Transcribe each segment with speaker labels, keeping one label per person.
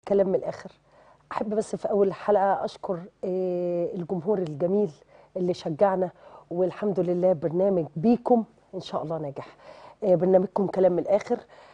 Speaker 1: كلام من الاخر احب بس في اول الحلقه اشكر آه، الجمهور الجميل اللي شجعنا والحمد لله برنامج بيكم ان شاء الله ناجح آه، برنامجكم كلام من الاخر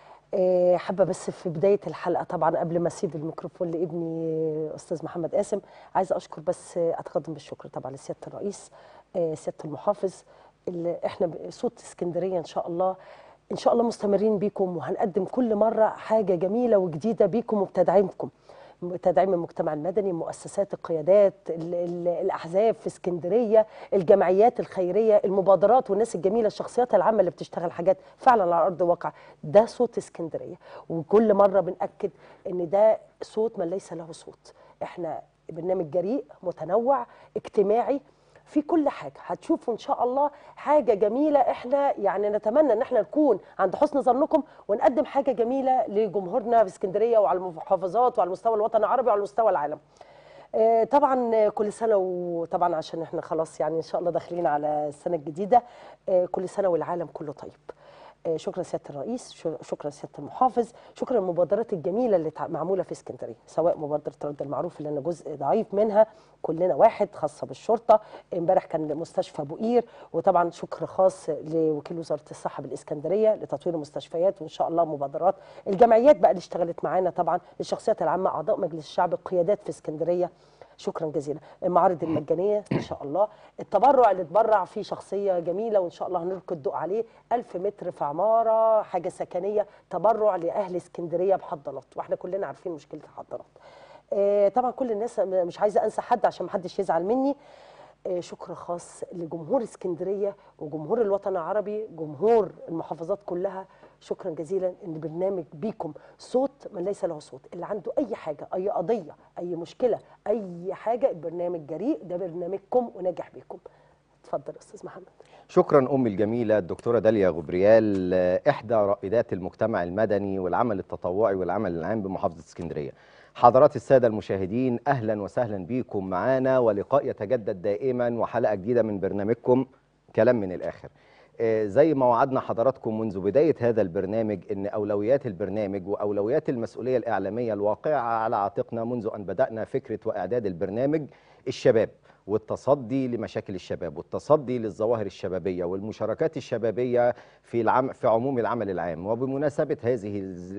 Speaker 1: آه، حابه بس في بدايه الحلقه طبعا قبل ما اسيب الميكروفون لابني آه، استاذ محمد قاسم عايزه اشكر بس آه، اتقدم بالشكر طبعا لسياده الرئيس آه، سياده المحافظ اللي احنا ب- صوت اسكندريه ان شاء الله ان شاء الله مستمرين بيكم وهنقدم كل مره حاجه جميله وجديده بيكم وبتدعيمكم تدعيم المجتمع المدني مؤسسات القيادات ال- ال- الاحزاب في اسكندريه الجمعيات الخيريه المبادرات والناس الجميله الشخصيات العامه اللي بتشتغل حاجات فعلا على ارض الواقع ده صوت اسكندريه وكل مره بناكد ان ده صوت من ليس له صوت احنا برنامج جريء متنوع اجتماعي في كل حاجه هتشوفوا ان شاء الله حاجه جميله احنا يعني نتمنى ان احنا نكون عند حسن ظنكم ونقدم حاجه جميله لجمهورنا في اسكندريه وعلى المحافظات وعلى مستوى الوطن العربي وعلى مستوى العالم آه، طبعا كل سنه وطبعا عشان احنا خلاص يعني ان شاء الله داخلين على السنه الجديده آه، كل سنه والعالم كله طيب آه، شكرا سياده الرئيس شو- شكرا سياده المحافظ شكرا المبادرات الجميله اللي تع- معموله في اسكندريه سواء مبادره رد المعروف اللي انا جزء ضعيف منها كلنا واحد خاصه بالشرطه امبارح كان مستشفى ابو قير وطبعا شكر خاص لوكيل وزاره الصحه بالاسكندريه لتطوير المستشفيات وان شاء الله مبادرات الجمعيات بقى اللي اشتغلت معانا طبعا الشخصيات العامه اعضاء مجلس الشعب القيادات في اسكندريه شكرا جزيلا المعارض المجانيه ان شاء الله التبرع اللي اتبرع فيه شخصيه جميله وان شاء الله هنلقي الضوء عليه ألف متر في عماره حاجه سكنيه تبرع لاهل اسكندريه بحضانات واحنا كلنا عارفين مشكله الحضانات آه، طبعا كل الناس م- مش عايزه انسى حد عشان محدش يزعل مني آه، شكر خاص لجمهور اسكندريه وجمهور الوطن العربي جمهور المحافظات كلها شكرا جزيلا ان برنامج بيكم صوت من ليس له صوت اللي عنده اي حاجه اي قضيه اي مشكله اي حاجه البرنامج جريء ده برنامجكم وناجح بيكم اتفضل استاذ محمد
Speaker 2: شكرا أمي الجميلة الدكتورة داليا غبريال آه، إحدى رائدات المجتمع المدني والعمل التطوعي والعمل العام بمحافظة اسكندرية حضرات السادة المشاهدين أهلا وسهلا بكم معنا ولقاء يتجدد دائما وحلقة جديدة من برنامجكم كلام من الآخر آه، زي ما وعدنا حضراتكم منذ بداية هذا البرنامج أن أولويات البرنامج وأولويات المسؤولية الإعلامية الواقعة على عاتقنا منذ أن بدأنا فكرة وإعداد البرنامج الشباب والتصدي لمشاكل الشباب والتصدي للظواهر الشبابية والمشاركات الشبابية في العم في عموم العمل العام وبمناسبة هذه الز-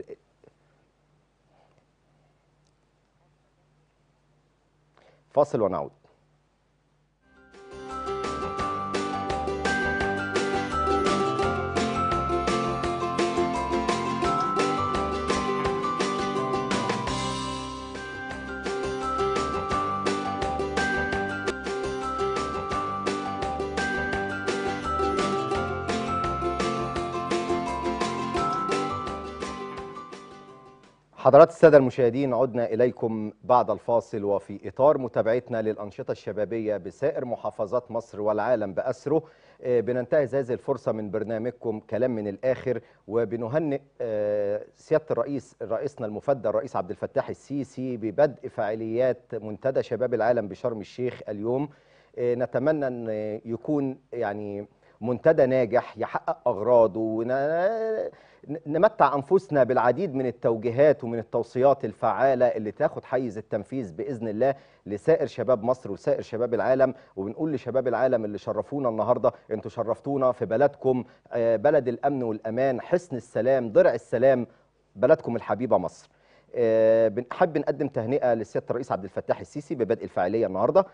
Speaker 2: فاصل ونعود حضرات السادة المشاهدين عدنا إليكم بعد الفاصل وفي إطار متابعتنا للأنشطة الشبابية بسائر محافظات مصر والعالم بأسره آه، بننتهز هذه الفرصة من برنامجكم كلام من الآخر وبنهنئ آه، سيادة الرئيس رئيسنا المفدى الرئيس عبد الفتاح السيسي ببدء فعاليات منتدى شباب العالم بشرم الشيخ اليوم آه، نتمنى أن يكون يعني منتدى ناجح يحقق أغراضه ون- نمتع أنفسنا بالعديد من التوجيهات ومن التوصيات الفعالة اللي تاخد حيز التنفيذ بإذن الله لسائر شباب مصر وسائر شباب العالم وبنقول لشباب العالم اللي شرفونا النهاردة انتوا شرفتونا في بلدكم آه، بلد الأمن والأمان حصن السلام ضرع السلام بلدكم الحبيبة مصر آه، بنحب نقدم تهنئه لسياده الرئيس عبد الفتاح السيسي ببدء الفعاليه النهارده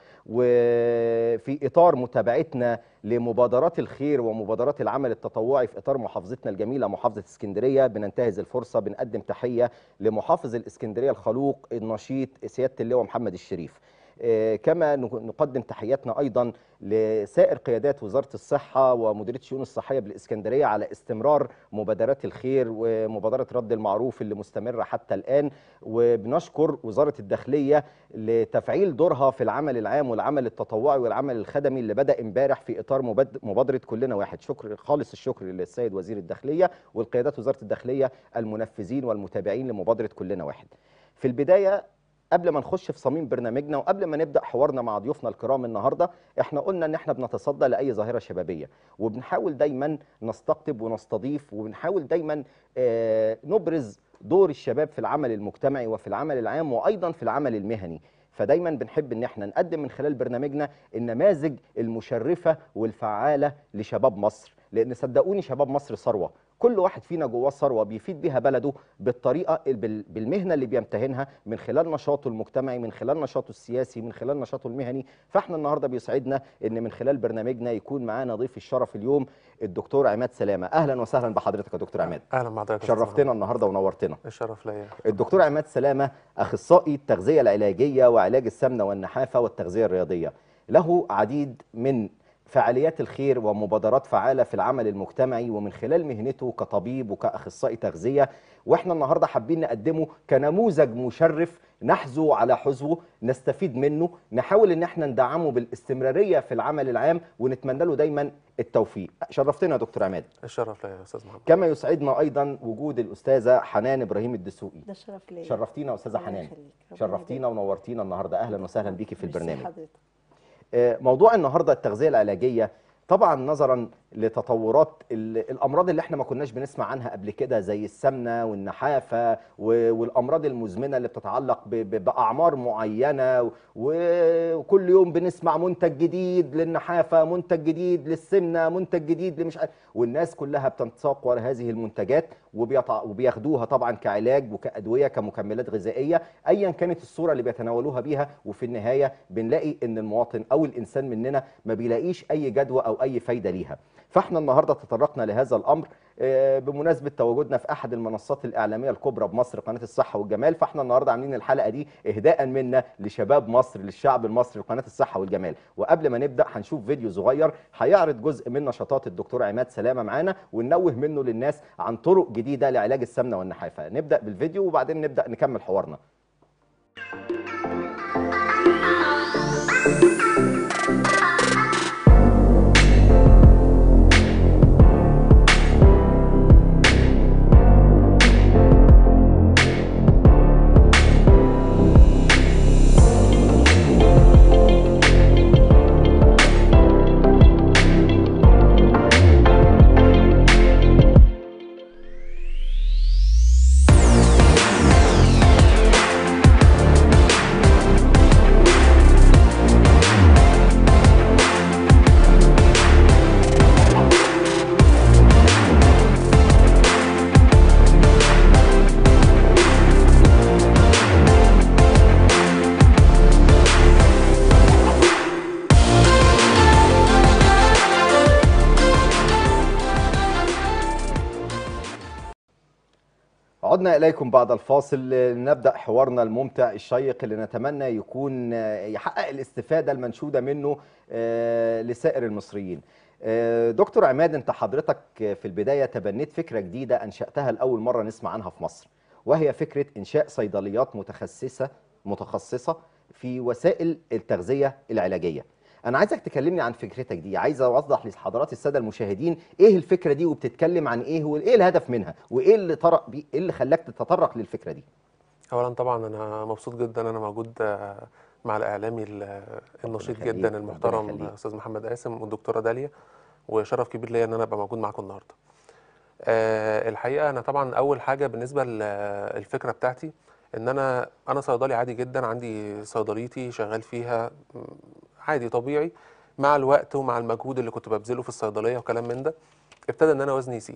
Speaker 2: وفي اطار متابعتنا لمبادرات الخير ومبادرات العمل التطوعي في اطار محافظتنا الجميله محافظه اسكندريه بننتهز الفرصه بنقدم تحيه لمحافظ الاسكندريه الخلوق النشيط سياده اللواء محمد الشريف آه، كما نق- نقدم تحياتنا ايضا لسائر قيادات وزاره الصحه ومديريه الشؤون الصحيه بالاسكندريه على استمرار مبادرات الخير ومبادره رد المعروف اللي مستمره حتى الان وبنشكر وزاره الداخليه لتفعيل دورها في العمل العام والعمل التطوعي والعمل الخدمي اللي بدا امبارح في اطار مباد- مبادره كلنا واحد شكر خالص الشكر للسيد وزير الداخليه والقيادات وزاره الداخليه المنفذين والمتابعين لمبادره كلنا واحد في البدايه قبل ما نخش في صميم برنامجنا وقبل ما نبدا حوارنا مع ضيوفنا الكرام النهارده احنا قلنا ان احنا بنتصدى لاي ظاهره شبابيه وبنحاول دايما نستقطب ونستضيف وبنحاول دايما آه، نبرز دور الشباب في العمل المجتمعي وفي العمل العام وايضا في العمل المهني فدايما بنحب ان احنا نقدم من خلال برنامجنا النماذج المشرفه والفعاله لشباب مصر لان صدقوني شباب مصر ثروه كل واحد فينا جواه ثروه بيفيد بيها بلده بالطريقه بال- بالمهنه اللي بيمتهنها من خلال نشاطه المجتمعي من خلال نشاطه السياسي من خلال نشاطه المهني فاحنا النهارده بيسعدنا ان من خلال برنامجنا يكون معانا ضيف الشرف اليوم الدكتور عماد سلامه اهلا وسهلا بحضرتك يا دكتور عماد
Speaker 3: اهلا بحضرتك يا أستاذ
Speaker 2: شرفتنا النهارده ونورتنا
Speaker 3: محمد. الشرف ليا
Speaker 2: الدكتور عماد سلامة أخصائي التغذية العلاجية وعلاج السمنة والنحافة والتغذية الرياضية له عديد من فعاليات الخير ومبادرات فعالة في العمل المجتمعي ومن خلال مهنته كطبيب وكأخصائي تغذية واحنا النهاردة حابين نقدمه كنموذج مشرف نحذو على حذوه نستفيد منه نحاول ان احنا ندعمه بالاستمرارية في العمل العام ونتمنى له دايما التوفيق شرفتنا يا دكتور عماد
Speaker 3: الشرف ليا يا استاذ محمد
Speaker 2: كما يسعدنا ايضا وجود الاستاذه حنان ابراهيم الدسوقي
Speaker 4: ده شرف ليا
Speaker 2: شرفتينا يا استاذه
Speaker 4: الله
Speaker 2: حنان
Speaker 4: يخليك. ربنا
Speaker 2: شرفتينا
Speaker 4: يبارك.
Speaker 2: ونورتينا النهارده اهلا وسهلا بيكي في
Speaker 4: ميرسي
Speaker 2: البرنامج
Speaker 4: حضرتك
Speaker 2: آه، موضوع النهارده التغذيه العلاجيه طبعا نظرا لتطورات ال- الامراض اللي احنا ما كناش بنسمع عنها قبل كده زي السمنه والنحافه و- والامراض المزمنه اللي بتتعلق ب- ب- باعمار معينه و- وكل يوم بنسمع منتج جديد للنحافه منتج جديد للسمنه منتج جديد لمش عارف والناس كلها بتنساق ورا هذه المنتجات وبيطع- وبياخدوها طبعا كعلاج وكادويه كمكملات غذائيه ايا كانت الصوره اللي بيتناولوها بيها وفي النهايه بنلاقي ان المواطن او الانسان مننا ما بيلاقيش اي جدوى او اي فايده ليها فاحنا النهارده تطرقنا لهذا الامر آه، بمناسبه تواجدنا في احد المنصات الاعلاميه الكبرى بمصر قناه الصحه والجمال فاحنا النهارده عاملين الحلقه دي اهداء منا لشباب مصر للشعب المصري لقناه الصحه والجمال وقبل ما نبدا هنشوف فيديو صغير هيعرض جزء من نشاطات الدكتور عماد سلامه معانا وننوه منه للناس عن طرق جديده لعلاج السمنه والنحافه نبدا بالفيديو وبعدين نبدا نكمل حوارنا عدنا إليكم بعد الفاصل نبدأ حوارنا الممتع الشيق اللي نتمنى يكون يحقق الاستفادة المنشودة منه آه، لسائر المصريين آه، دكتور عماد انت حضرتك في البداية تبنيت فكرة جديدة أنشأتها لأول مرة نسمع عنها في مصر وهي فكرة إنشاء صيدليات متخصصة متخصصة في وسائل التغذية العلاجية انا عايزك تكلمني عن فكرتك دي عايز اوضح لحضرات الساده المشاهدين ايه الفكره دي وبتتكلم عن ايه وايه الهدف منها وايه اللي طرق بيه ايه اللي خلاك تتطرق للفكره دي
Speaker 3: اولا طبعا انا مبسوط جدا انا موجود آه، مع الاعلامي ال- النشيط
Speaker 2: يخليك،
Speaker 3: جدا
Speaker 2: ربنا
Speaker 3: المحترم
Speaker 2: يخليك.
Speaker 3: استاذ محمد قاسم والدكتوره داليا وشرف كبير ليا ان انا ابقى موجود معاكم النهارده آه، الحقيقه انا طبعا اول حاجه بالنسبه للفكره بتاعتي ان انا انا صيدلي عادي جدا عندي صيدليتي شغال فيها م، عادي طبيعي مع الوقت ومع المجهود اللي كنت ببذله في الصيدليه وكلام من ده ابتدى ان انا وزني يزيد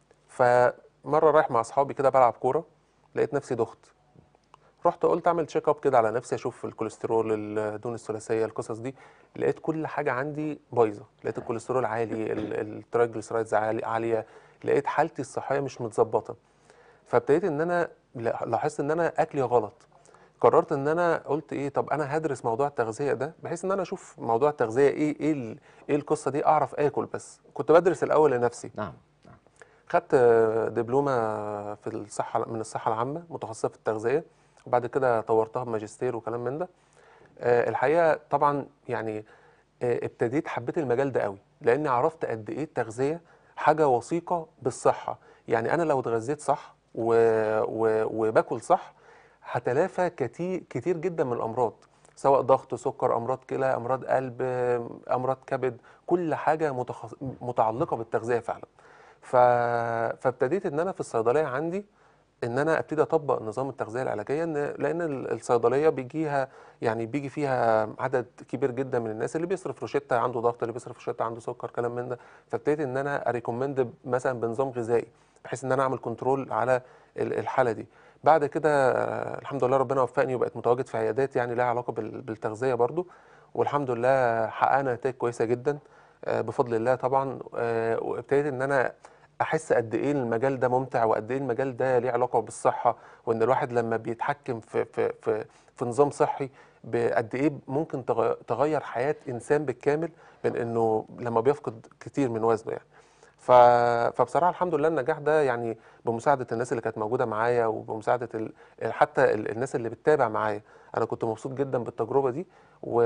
Speaker 3: فمره رايح مع اصحابي كده بلعب كوره لقيت نفسي دخت رحت قلت اعمل تشيك اب كده على نفسي اشوف الكوليسترول الدهون الثلاثيه القصص دي لقيت كل حاجه عندي بايظه لقيت الكوليسترول عالي ال- الترايجليسرايدز عالي- عاليه لقيت حالتي الصحيه مش متظبطه فابتديت ان انا لا- لاحظت ان انا اكلي غلط قررت ان انا قلت ايه طب انا هدرس موضوع التغذيه ده بحيث ان انا اشوف موضوع التغذيه ايه ايه ال- ايه القصه دي اعرف اكل بس كنت بدرس الاول لنفسي
Speaker 2: نعم
Speaker 3: خدت آه، دبلومه في الصحه من الصحه العامه متخصصه في التغذيه وبعد كده طورتها بماجستير وكلام من ده آه، الحقيقه طبعا يعني آه، ابتديت حبيت المجال ده قوي لاني عرفت قد ايه التغذيه حاجه وثيقه بالصحه يعني انا لو اتغذيت صح و... و... وباكل صح هتلافى كتير كتير جدا من الامراض سواء ضغط سكر امراض كلى امراض قلب آه، امراض كبد كل حاجه متخص... متعلقه بالتغذيه فعلا ف... فابتديت ان انا في الصيدليه عندي ان انا ابتدي اطبق نظام التغذيه العلاجيه ان لان ال- الصيدليه بيجيها يعني بيجي فيها عدد كبير جدا من الناس اللي بيصرف روشته عنده ضغط اللي بيصرف روشته عنده سكر كلام من ده فابتديت ان انا اريكومند مثلا بنظام غذائي بحيث ان انا اعمل كنترول على ال- الحاله دي بعد كده آه، الحمد لله ربنا وفقني وبقيت متواجد في عيادات يعني لها علاقه بال- بالتغذيه برضو والحمد لله حققنا نتائج كويسه جدا آه، بفضل الله طبعا آه، وابتديت ان انا احس قد ايه المجال ده ممتع وقد ايه المجال ده ليه علاقه بالصحه وان الواحد لما بيتحكم في في في, في نظام صحي بقد ايه ممكن تغ- تغير حياه انسان بالكامل من انه لما بيفقد كتير من وزنه يعني ف... فبصراحه الحمد لله النجاح ده يعني بمساعده الناس اللي كانت موجوده معايا وبمساعده ال... حتى ال... الناس اللي بتتابع معايا انا كنت مبسوط جدا بالتجربه دي و...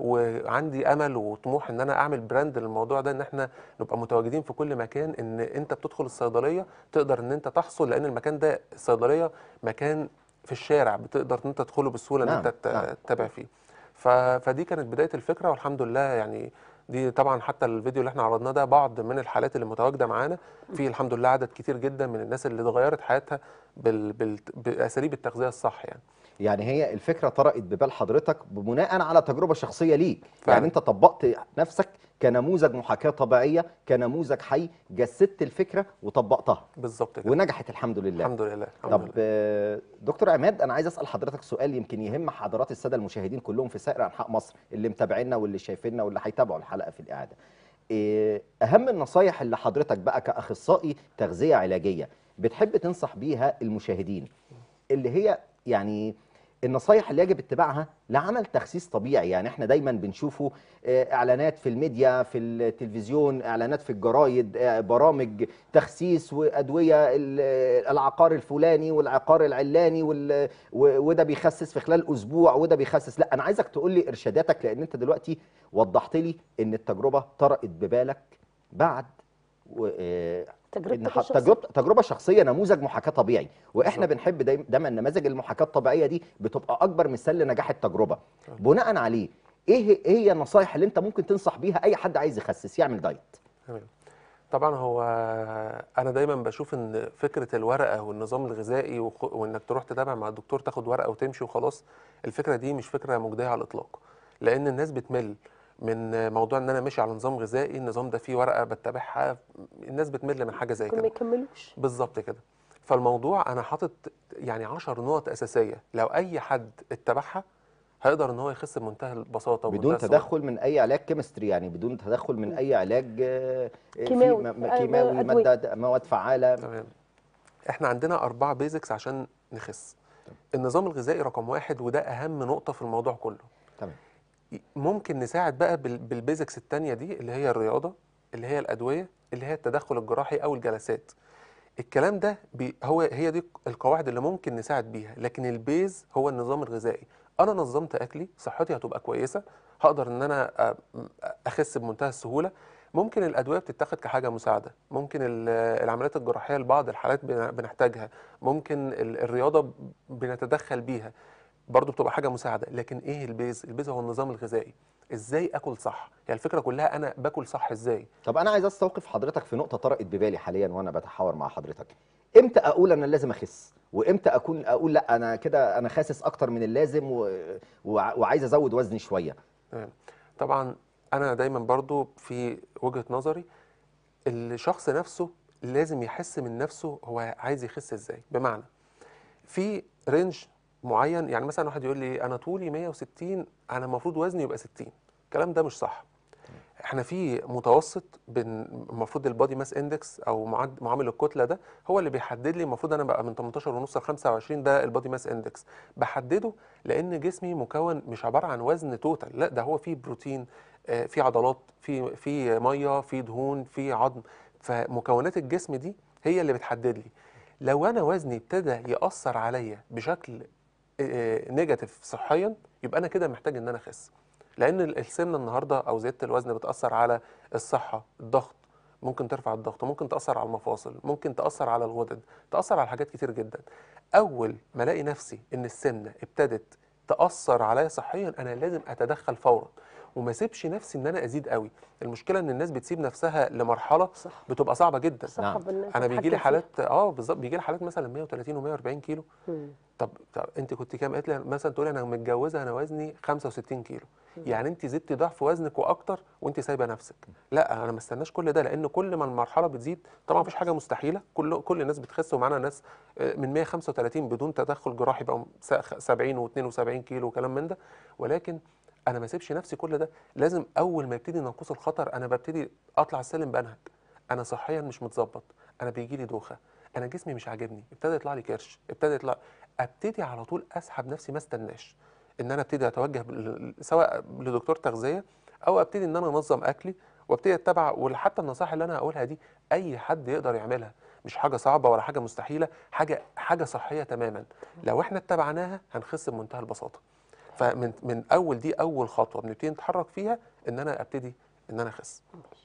Speaker 3: وعندي امل وطموح ان انا اعمل براند للموضوع ده ان احنا نبقى متواجدين في كل مكان ان انت بتدخل الصيدليه تقدر ان انت تحصل لان المكان ده الصيدليه مكان في الشارع بتقدر ان انت تدخله بسهوله ان
Speaker 2: نعم،
Speaker 3: انت ت-
Speaker 2: نعم.
Speaker 3: تتابع فيه ف... فدي كانت بدايه الفكره والحمد لله يعني دي طبعا حتى الفيديو اللي احنا عرضناه ده بعض من الحالات اللي متواجده معانا في الحمد لله عدد كتير جدا من الناس اللي اتغيرت حياتها بال... بال... باساليب التغذيه الصح يعني
Speaker 2: يعني هي الفكره طرقت ببال حضرتك بناء على تجربه شخصيه ليك
Speaker 3: فعلا.
Speaker 2: يعني انت طبقت نفسك كنموذج محاكاه طبيعيه كنموذج حي جسدت الفكره وطبقتها
Speaker 3: بالظبط كده
Speaker 2: ونجحت الحمد لله
Speaker 3: الحمد لله الحمد
Speaker 2: طب
Speaker 3: لله
Speaker 2: آه، دكتور عماد انا عايز اسال حضرتك سؤال يمكن يهم حضرات الساده المشاهدين كلهم في سائر انحاء مصر اللي متابعينا واللي شايفيننا واللي هيتابعوا الحلقه في الاعاده إيه اهم النصايح اللي حضرتك بقى كاخصائي تغذيه علاجيه بتحب تنصح بيها المشاهدين اللي هي يعني النصايح اللي يجب اتباعها لعمل تخسيس طبيعي يعني احنا دايما بنشوفه آه، اعلانات في الميديا في التلفزيون اعلانات في الجرايد آه، برامج تخسيس وادويه ال- العقار الفلاني والعقار العلاني وال- و- وده بيخسس في خلال اسبوع وده بيخسس لا انا عايزك تقول لي ارشاداتك لان انت دلوقتي وضحت لي ان التجربه طرقت ببالك بعد و- آه، إن
Speaker 1: تجربتك
Speaker 2: ح-
Speaker 1: الشخصية
Speaker 2: تجربه تجربه شخصيه نموذج محاكاه طبيعي واحنا
Speaker 3: بالظبط.
Speaker 2: بنحب دايما دايما النماذج المحاكاه الطبيعيه دي بتبقى اكبر مثال لنجاح التجربه بناء عليه ايه هي- ايه هي النصايح اللي انت ممكن تنصح بيها اي حد عايز يخسس يعمل دايت
Speaker 3: تمام طبعا هو انا دايما بشوف ان فكره الورقه والنظام الغذائي وخ- وانك تروح تتابع مع الدكتور تاخد ورقه وتمشي وخلاص الفكره دي مش فكره مجديه على الاطلاق لان الناس بتمل من موضوع ان انا ماشي على نظام غذائي النظام ده فيه ورقه بتابعها الناس بتمل من حاجه زي
Speaker 1: ممكن ما
Speaker 3: كده
Speaker 1: يكملوش
Speaker 3: بالظبط كده فالموضوع انا حاطط يعني 10 نقط اساسيه لو اي حد اتبعها هيقدر ان هو يخس بمنتهى البساطه
Speaker 2: بدون
Speaker 3: وبمنتهى السهولة.
Speaker 2: تدخل من اي علاج كيمستري يعني بدون تدخل من اي علاج آه، في
Speaker 1: كيماوي.
Speaker 2: م- م-
Speaker 1: آه،
Speaker 2: كيماوي
Speaker 1: أدوية.
Speaker 2: ماده مواد فعاله
Speaker 3: تمام احنا عندنا أربعة بيزكس عشان نخس النظام الغذائي رقم واحد وده أهم نقطة في الموضوع كله
Speaker 2: تمام
Speaker 3: ممكن نساعد بقى بال- بالبيزكس التانية دي اللي هي الرياضة اللي هي الأدوية اللي هي التدخل الجراحي أو الجلسات الكلام ده بي هو هي دي القواعد اللي ممكن نساعد بيها لكن البيز هو النظام الغذائي انا نظمت اكلي صحتي هتبقى كويسه هقدر ان انا أ- اخس بمنتهى السهوله ممكن الادويه بتتاخد كحاجه مساعده ممكن ال- العمليات الجراحيه لبعض الحالات بن- بنحتاجها ممكن ال- الرياضه بنتدخل بيها برضو بتبقى حاجه مساعده لكن ايه البيز البيز هو النظام الغذائي ازاي اكل صح يعني الفكره كلها انا باكل صح ازاي
Speaker 2: طب انا عايز استوقف حضرتك في نقطه طرقت ببالي حاليا وانا بتحاور مع حضرتك امتى اقول انا لازم اخس وامتى اكون اقول لا انا كده انا خاسس اكتر من اللازم و... وع- وعايز ازود وزني شويه
Speaker 3: تمام طبعا انا دايما برضو في وجهة نظري الشخص نفسه لازم يحس من نفسه هو عايز يخس ازاي بمعنى في رينج معين يعني مثلا واحد يقول لي انا طولي 160 انا المفروض وزني يبقى 60 الكلام ده مش صح احنا في متوسط بين المفروض البادي ماس اندكس او معد- معامل الكتله ده هو اللي بيحدد لي المفروض انا بقى من 18 ونص ل 25 ده البادي ماس اندكس بحدده لان جسمي مكون مش عباره عن وزن توتال لا ده هو فيه بروتين آه، في عضلات في في ميه في دهون في عظم فمكونات الجسم دي هي اللي بتحدد لي لو انا وزني ابتدى ياثر عليا بشكل آه، نيجاتيف صحيا يبقى انا كده محتاج ان انا اخس لان ال- السمنه النهارده او زياده الوزن بتاثر على الصحه الضغط ممكن ترفع الضغط ممكن تاثر على المفاصل ممكن تاثر على الغدد تاثر على حاجات كتير جدا اول ما الاقي نفسي ان السمنه ابتدت تاثر عليا صحيا انا لازم اتدخل فورا وما اسيبش نفسي ان انا ازيد قوي المشكله ان الناس بتسيب نفسها لمرحله
Speaker 1: صح
Speaker 3: بتبقى صعبه جدا
Speaker 1: صح
Speaker 2: نعم.
Speaker 1: بالناس
Speaker 3: انا بيجي لي
Speaker 1: تتحكم
Speaker 3: حالات اه بالظبط بيجي لي حالات مثلا 130 و140 كيلو
Speaker 1: فيها. مم.
Speaker 3: طب, طب انت كنت كام قالت لي مثلا تقولي انا متجوزه انا وزني 65 كيلو يعني انت زدتي ضعف وزنك واكتر وانت سايبه نفسك لا انا ما استناش كل ده لان كل ما المرحله بتزيد طبعا مفيش حاجه مستحيله كل كل الناس بتخس ومعانا ناس آه، من 135 بدون تدخل جراحي بقوا 70 و72 كيلو وكلام من ده ولكن انا ما اسيبش نفسي كل ده لازم اول ما يبتدي ننقص الخطر انا ببتدي اطلع السلم بنهج انا صحيا مش متظبط انا بيجي لي دوخه انا جسمي مش عاجبني ابتدى يطلع لي كرش ابتدى يطلع ابتدي على طول اسحب نفسي ما استناش ان انا ابتدي اتوجه بال- سواء لدكتور تغذيه او ابتدي ان انا انظم اكلي وابتدي اتبع وحتى النصائح اللي انا هقولها دي اي حد يقدر يعملها مش حاجه صعبه ولا حاجه مستحيله حاجه حاجه صحيه تماما لو احنا اتبعناها هنخس بمنتهى البساطه فمن من اول دي اول خطوه بنبتدي نتحرك فيها ان انا ابتدي ان انا اخس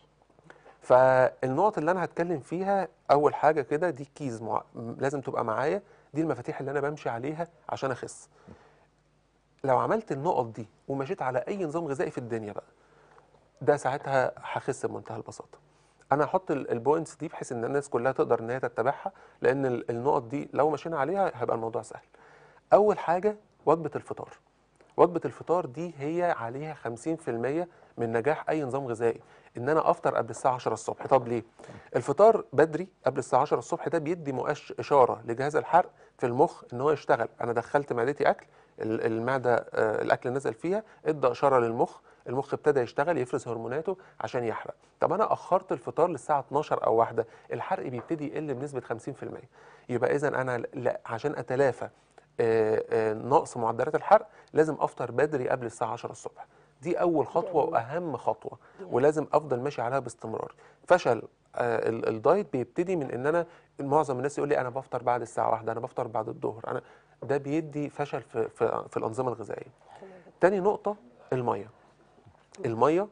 Speaker 3: فالنقط اللي انا هتكلم فيها اول حاجه كده دي كيز مع... لازم تبقى معايا دي المفاتيح اللي انا بمشي عليها عشان اخس لو عملت النقط دي ومشيت على اي نظام غذائي في الدنيا بقى ده ساعتها هخس بمنتهى البساطه انا هحط ال- البوينتس دي بحيث ان الناس كلها تقدر ان هي تتبعها لان ال- النقط دي لو مشينا عليها هيبقى الموضوع سهل اول حاجه وجبه الفطار وجبه الفطار دي هي عليها 50% من نجاح اي نظام غذائي ان انا افطر قبل الساعه 10 الصبح طب ليه الفطار بدري قبل الساعه 10 الصبح ده بيدي مؤش اشاره لجهاز الحرق في المخ ان هو يشتغل انا دخلت معدتي اكل ال- المعده آه، الاكل نزل فيها ادى اشاره للمخ المخ ابتدى يشتغل يفرز هرموناته عشان يحرق طب انا اخرت الفطار للساعه 12 او واحدة الحرق بيبتدي يقل بنسبه 50% يبقى اذا انا لا عشان اتلافى آه، آه، نقص معدلات الحرق لازم افطر بدري قبل الساعه 10 الصبح دي اول خطوه
Speaker 1: جميل.
Speaker 3: واهم خطوه ولازم افضل ماشي عليها باستمرار فشل آه، ال- الدايت بيبتدي من ان انا معظم الناس يقول لي انا بفطر بعد الساعه واحدة انا بفطر بعد الظهر انا ده بيدي فشل في في, في الانظمه الغذائيه تاني نقطه الميه الميه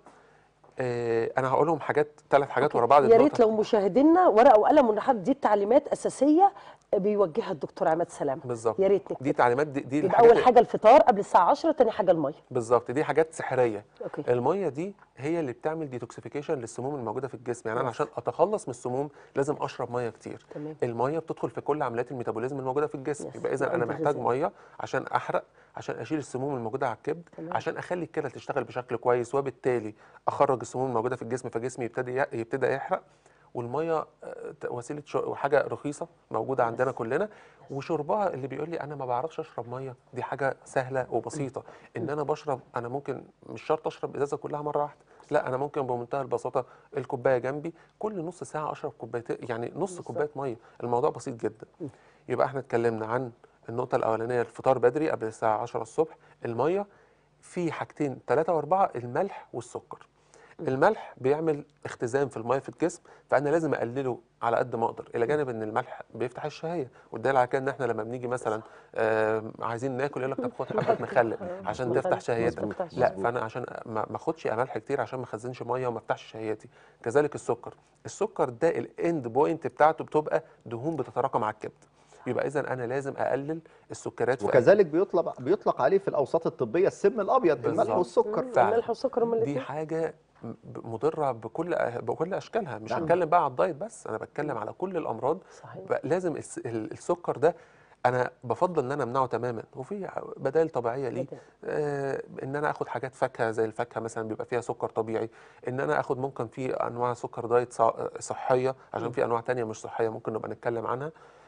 Speaker 3: آه، انا هقولهم حاجات ثلاث حاجات ورا بعض
Speaker 1: يا ريت
Speaker 3: النقطة-
Speaker 1: لو مشاهدينا ورقه وقلم ونحط دي التعليمات اساسيه بيوجهها الدكتور عماد سلام
Speaker 3: بالظبط
Speaker 1: يا ريت نكتب
Speaker 3: دي تعليمات دي, دي
Speaker 1: يبقى
Speaker 3: الحاجات
Speaker 1: اول حاجه الفطار قبل الساعه 10 تاني حاجه الميه
Speaker 3: بالظبط دي حاجات سحريه
Speaker 1: اوكي
Speaker 3: الميه دي هي اللي بتعمل ديتوكسيفيكيشن للسموم الموجوده في الجسم يعني انا
Speaker 1: يس.
Speaker 3: عشان اتخلص من السموم لازم اشرب ميه كتير
Speaker 1: تمام
Speaker 3: الميه بتدخل في كل عمليات الميتابوليزم الموجوده في الجسم
Speaker 1: يس.
Speaker 3: يبقى اذا انا
Speaker 1: وأنت
Speaker 3: محتاج
Speaker 1: غذائي.
Speaker 3: ميه عشان احرق عشان اشيل السموم الموجوده على الكبد
Speaker 1: تمام.
Speaker 3: عشان اخلي الكلى تشتغل بشكل كويس وبالتالي اخرج السموم الموجوده في الجسم فجسمي يبتدي ي- يبتدي يحرق والميه آه، ت- وسيله شو- حاجه رخيصه موجوده عندنا كلنا وشربها اللي بيقول لي انا ما بعرفش اشرب ميه دي حاجه سهله وبسيطه ان انا بشرب انا ممكن مش شرط اشرب ازازه كلها مره واحده لا انا ممكن بمنتهى البساطه الكوبايه جنبي كل نص ساعه اشرب كوبايتين يعني نص
Speaker 1: بالظبط.
Speaker 3: كوبايه ميه الموضوع بسيط جدا يبقى احنا اتكلمنا عن النقطه الاولانيه الفطار بدري قبل الساعه 10 الصبح الميه في حاجتين ثلاثه واربعه الملح والسكر الملح بيعمل اختزام في الميه في الجسم فانا لازم اقلله على قد ما اقدر الى جانب ان الملح بيفتح الشهيه والدليل على كده ان احنا لما بنيجي مثلا آه عايزين ناكل يقول لك طب خد حبه مخلل عشان تفتح شهيتك
Speaker 1: مظبوط.
Speaker 3: لا فانا عشان ما ما اخدش ملح كتير عشان ما اخزنش ميه وما افتحش شهيتي كذلك السكر السكر ده الاند بوينت بتاعته بتبقى دهون بتتراكم على الكبد يبقى اذا انا لازم اقلل السكريات في
Speaker 2: وكذلك بيطلق بيطلق عليه في الاوساط الطبيه السم الابيض الملح
Speaker 3: بالظبط.
Speaker 2: والسكر
Speaker 3: فعلا.
Speaker 1: الملح والسكر هم
Speaker 3: دي
Speaker 1: الاثنين
Speaker 3: حاجه م- ب- مضره بكل بكل اشكالها مش
Speaker 2: نعم.
Speaker 3: هتكلم بقى على الدايت بس انا بتكلم على كل الامراض
Speaker 1: صحيح
Speaker 3: ب- لازم الس- ال- السكر ده انا بفضل ان انا امنعه تماما وفي بدائل طبيعيه ليه
Speaker 1: بدائل.
Speaker 3: آه ان انا اخد حاجات فاكهه زي الفاكهه مثلا بيبقى فيها سكر طبيعي ان انا اخد ممكن في انواع سكر دايت صع- صحيه عشان في انواع تانية مش صحيه ممكن نبقى نتكلم عنها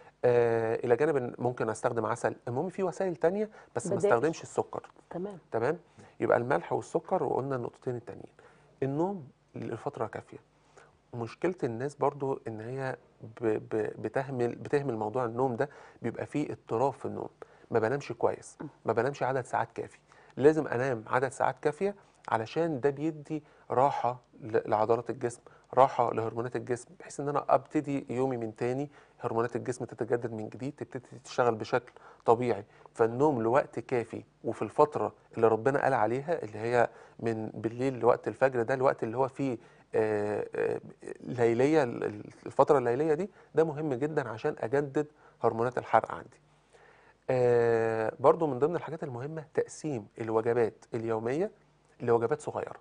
Speaker 3: آه الى جانب ان ممكن استخدم عسل المهم في وسائل تانية بس ما
Speaker 1: بدائل.
Speaker 3: استخدمش السكر
Speaker 1: تمام
Speaker 3: تمام يبقى الملح والسكر وقلنا النقطتين التانيين النوم لفتره كافيه مشكله الناس برضو ان هي ب ب بتهمل بتهمل موضوع النوم ده بيبقى فيه اضطراب في النوم ما بنامش كويس ما بنامش عدد ساعات كافي لازم انام عدد ساعات كافيه علشان ده بيدي راحه ل- لعضلات الجسم راحه لهرمونات الجسم بحيث ان انا ابتدي يومي من تاني هرمونات الجسم تتجدد من جديد تبتدي تشتغل بشكل طبيعي فالنوم لوقت كافي وفي الفتره اللي ربنا قال عليها اللي هي من بالليل لوقت الفجر ده الوقت اللي هو فيه آه، آه، ليليه ال- ال- الفتره الليليه دي ده مهم جدا عشان اجدد هرمونات الحرق عندي آه، برضو من ضمن الحاجات المهمه تقسيم الوجبات اليوميه لوجبات صغيره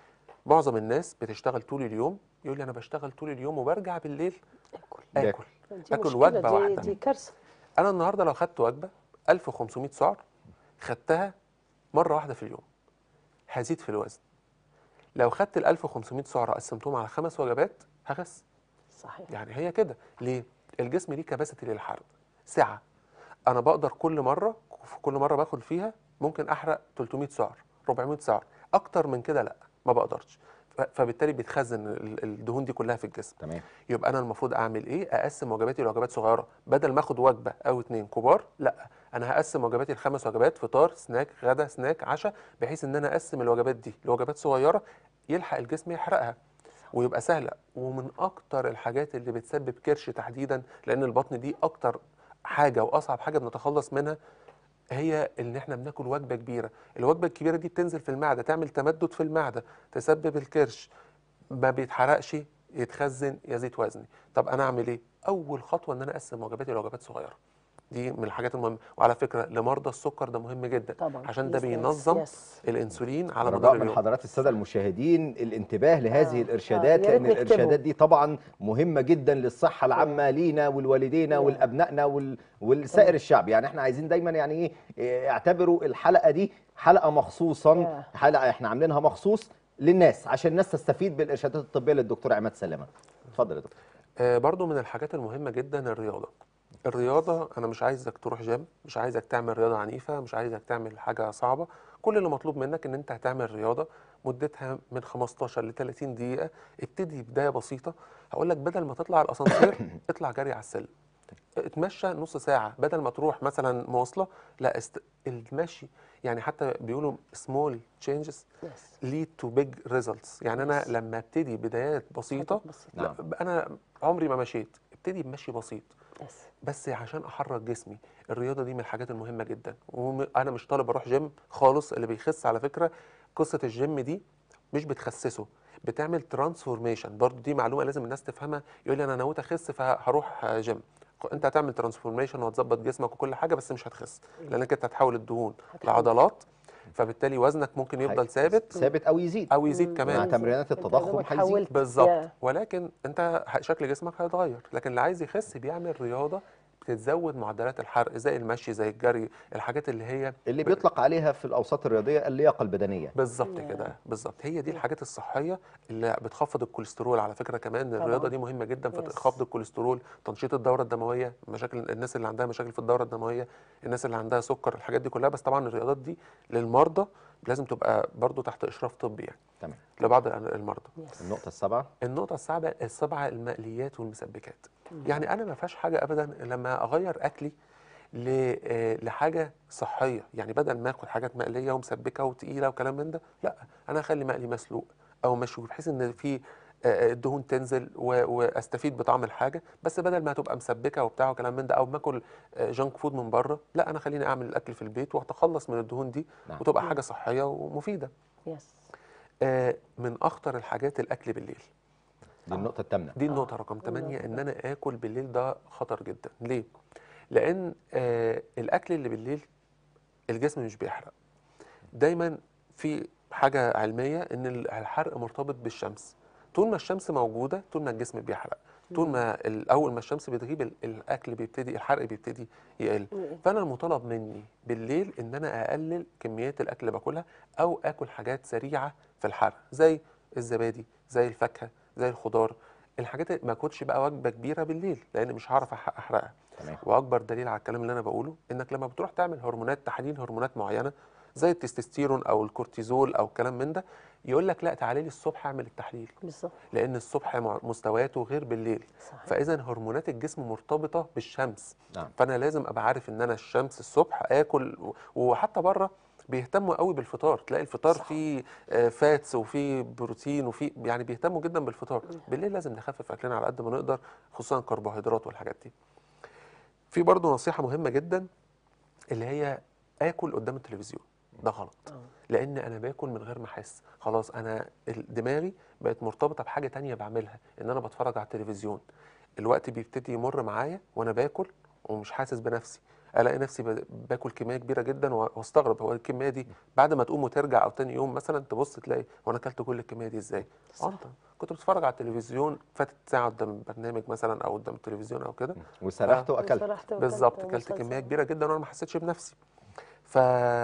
Speaker 3: معظم الناس بتشتغل طول اليوم يقول لي انا بشتغل طول اليوم وبرجع بالليل
Speaker 1: اكل
Speaker 3: اكل
Speaker 1: دي
Speaker 3: آكل
Speaker 1: مشكلة،
Speaker 3: وجبة
Speaker 1: دي
Speaker 3: واحدة.
Speaker 1: دي كارثه
Speaker 3: انا النهارده لو خدت وجبه 1500 سعر خدتها مره واحده في اليوم هزيد في الوزن لو خدت ال 1500 سعر قسمتهم على خمس وجبات هخس
Speaker 1: صحيح
Speaker 3: يعني هي كده ليه الجسم ليه كباسيتي للحرق سعه انا بقدر كل مره في كل مره باخد فيها ممكن احرق 300 سعر 400 سعر اكتر من كده لا ما بقدرش ف- فبالتالي بيتخزن ال- الدهون دي كلها في الجسم
Speaker 2: تمام
Speaker 3: يبقى انا المفروض اعمل ايه اقسم وجباتي لوجبات صغيره بدل ما اخد وجبه او اتنين كبار لا انا هقسم وجباتي لخمس وجبات فطار سناك غدا سناك عشاء بحيث ان انا اقسم الوجبات دي لوجبات صغيره يلحق الجسم يحرقها ويبقى سهله ومن اكتر الحاجات اللي بتسبب كرش تحديدا لان البطن دي اكتر حاجه واصعب حاجه بنتخلص منها هي ان احنا بناكل وجبه كبيره الوجبه الكبيره دي بتنزل في المعده تعمل تمدد في المعده تسبب الكرش ما بيتحرقش يتخزن يزيد وزني طب انا اعمل ايه اول خطوه ان انا اقسم وجباتي لوجبات صغيره دي من الحاجات المهمه وعلى فكره لمرضى السكر ده مهم جدا
Speaker 1: طبعا
Speaker 3: عشان ده
Speaker 1: يس- يس-
Speaker 3: بينظم
Speaker 1: يس.
Speaker 3: الانسولين على
Speaker 2: رجاء
Speaker 3: مدار
Speaker 2: من
Speaker 3: اليوم
Speaker 2: حضرات الساده المشاهدين الانتباه لهذه
Speaker 1: آه،
Speaker 2: الارشادات
Speaker 1: آه، يا ريت
Speaker 2: لان
Speaker 1: نكتبه.
Speaker 2: الارشادات دي طبعا مهمه جدا للصحه العامه لينا ولوالدينا
Speaker 1: آه.
Speaker 2: ولابنائنا وال- ولسائر الشعب يعني احنا عايزين دايما يعني ايه إيه، اعتبروا الحلقه دي حلقه مخصوصا
Speaker 1: آه.
Speaker 2: حلقه احنا عاملينها مخصوص للناس عشان الناس تستفيد بالارشادات الطبيه للدكتور عماد سلامه اتفضل يا دكتور
Speaker 3: آه برضو من الحاجات المهمه جدا الرياضه الرياضه انا مش عايزك تروح جيم مش عايزك تعمل رياضه عنيفه مش عايزك تعمل حاجه صعبه كل اللي مطلوب منك ان انت هتعمل رياضه مدتها من 15 ل 30 دقيقه ابتدي بدايه بسيطه هقول لك بدل ما تطلع الاسانسير اطلع جري على السلم اتمشى نص ساعه بدل ما تروح مثلا مواصله لا است... المشي يعني حتى بيقولوا small changes
Speaker 1: يس
Speaker 3: lead to big results يعني انا
Speaker 1: Yes.
Speaker 3: لما ابتدي بدايات بسيطه
Speaker 1: حاجات بسيطة.
Speaker 3: لا انا عمري ما مشيت ابتدي بمشي بسيط
Speaker 1: يس
Speaker 3: بس عشان احرك جسمي الرياضه دي من الحاجات المهمه جدا وانا مش طالب اروح جيم خالص اللي بيخس على فكره قصه الجيم دي مش بتخسسه بتعمل ترانسفورميشن برضو دي معلومه لازم الناس تفهمها يقول لي انا نويت اخس فهروح جيم انت هتعمل ترانسفورميشن وهتظبط جسمك وكل حاجه بس مش هتخس لانك انت هتحول الدهون
Speaker 1: هتحول.
Speaker 3: لعضلات فبالتالي وزنك ممكن يفضل
Speaker 2: هي-
Speaker 3: ثابت
Speaker 2: ثابت او يزيد
Speaker 3: او يزيد
Speaker 1: مم.
Speaker 2: مع
Speaker 3: كمان
Speaker 2: تمرينات
Speaker 1: أنت
Speaker 2: التضخم
Speaker 1: دوبك
Speaker 2: هيزيد.
Speaker 1: حولت.
Speaker 3: بالظبط
Speaker 1: يا.
Speaker 3: ولكن انت ه- شكل جسمك هيتغير لكن اللي عايز يخس بيعمل رياضه بتزود معدلات الحرق زي المشي زي الجري الحاجات اللي هي
Speaker 2: اللي بيطلق عليها في الاوساط الرياضيه اللياقه البدنيه
Speaker 3: بالظبط
Speaker 1: يا.
Speaker 3: كده بالظبط هي دي الحاجات الصحيه اللي بتخفض الكوليسترول على فكره كمان الرياضه
Speaker 1: طبعاً.
Speaker 3: دي مهمه جدا في
Speaker 1: يس.
Speaker 3: خفض الكوليسترول تنشيط الدوره الدمويه مشاكل الناس اللي عندها مشاكل في الدوره الدمويه الناس اللي عندها سكر الحاجات دي كلها بس طبعا الرياضات دي للمرضى لازم تبقى برضو تحت اشراف طبي يعني
Speaker 2: تمام
Speaker 3: لبعض المرضى
Speaker 1: يس
Speaker 2: النقطه السابعه
Speaker 3: النقطة الصعبة السبعة المقليات والمسبكات يعني أنا ما فيهاش حاجة أبدا لما أغير أكلي ل- آه، لحاجة صحية يعني بدل ما آكل حاجات مقلية ومسبكة وتقيلة وكلام من ده لا أنا أخلي مقلي مسلوق أو مشوي بحيث إن في آه، آه، الدهون تنزل و- واستفيد بطعم الحاجه بس بدل ما تبقى مسبكه وبتاع وكلام من ده او ما اكل آه، جانك فود من بره لا انا خليني اعمل الاكل في البيت واتخلص من الدهون دي
Speaker 2: نعم.
Speaker 3: وتبقى حاجه صحيه ومفيده
Speaker 1: يس
Speaker 3: آه، من اخطر الحاجات الاكل بالليل
Speaker 2: دي النقطه الثامنه
Speaker 3: دي النقطة رقم 8 إن أنا آكل بالليل ده خطر جدا، ليه؟ لأن آه الأكل اللي بالليل الجسم مش بيحرق. دايما في حاجة علمية إن ال- الحرق مرتبط بالشمس. طول ما الشمس موجودة طول ما الجسم بيحرق. طول ما ال- أول ما الشمس بتغيب ال- الأكل بيبتدي الحرق بيبتدي يقل.
Speaker 1: يقل.
Speaker 3: فأنا المطالب مني بالليل إن أنا أقلل كميات الأكل اللي باكلها أو آكل حاجات سريعة في الحرق زي الزبادي زي الفاكهة زي الخضار الحاجات اللي ما اكلش بقى وجبه كبيره بالليل لان مش هعرف أح- احرقها
Speaker 2: تمام
Speaker 3: واكبر دليل على الكلام اللي انا بقوله انك لما بتروح تعمل هرمونات تحاليل هرمونات معينه زي التستوستيرون او الكورتيزول او الكلام من ده يقول لك لا تعالي لي الصبح اعمل التحليل
Speaker 1: بالظبط
Speaker 3: لان الصبح مع- مستوياته غير بالليل
Speaker 1: صحيح
Speaker 3: فاذا هرمونات الجسم مرتبطه بالشمس
Speaker 2: نعم
Speaker 3: فانا لازم ابقى عارف ان انا الشمس الصبح اكل و- وحتى بره بيهتموا قوي بالفطار تلاقي الفطار
Speaker 1: صح.
Speaker 3: فيه آه، فاتس وفيه بروتين وفيه يعني بيهتموا جدا بالفطار بالليل لازم نخفف اكلنا على قد ما نقدر خصوصا الكربوهيدرات والحاجات دي في برضه نصيحه مهمه جدا اللي هي اكل قدام التلفزيون ده غلط
Speaker 1: آه.
Speaker 3: لان انا باكل من غير ما احس خلاص انا ال- دماغي بقت مرتبطه بحاجه تانية بعملها ان انا بتفرج على التلفزيون الوقت بيبتدي يمر معايا وانا باكل ومش حاسس بنفسي الاقي نفسي ب- باكل كميه كبيره جدا و- واستغرب هو الكميه دي بعد ما تقوم وترجع او تاني يوم مثلا تبص تلاقي وانا اكلت كل الكميه دي ازاي
Speaker 1: صح.
Speaker 3: اه انت كنت بتتفرج على التلفزيون فاتت ساعه قدام البرنامج مثلا او قدام التلفزيون او كده
Speaker 2: وسرحت واكلت
Speaker 1: وسرحت وأكلت
Speaker 3: بالظبط اكلت
Speaker 1: مسلسل.
Speaker 3: كميه كبيره جدا وانا ما حسيتش بنفسي ف...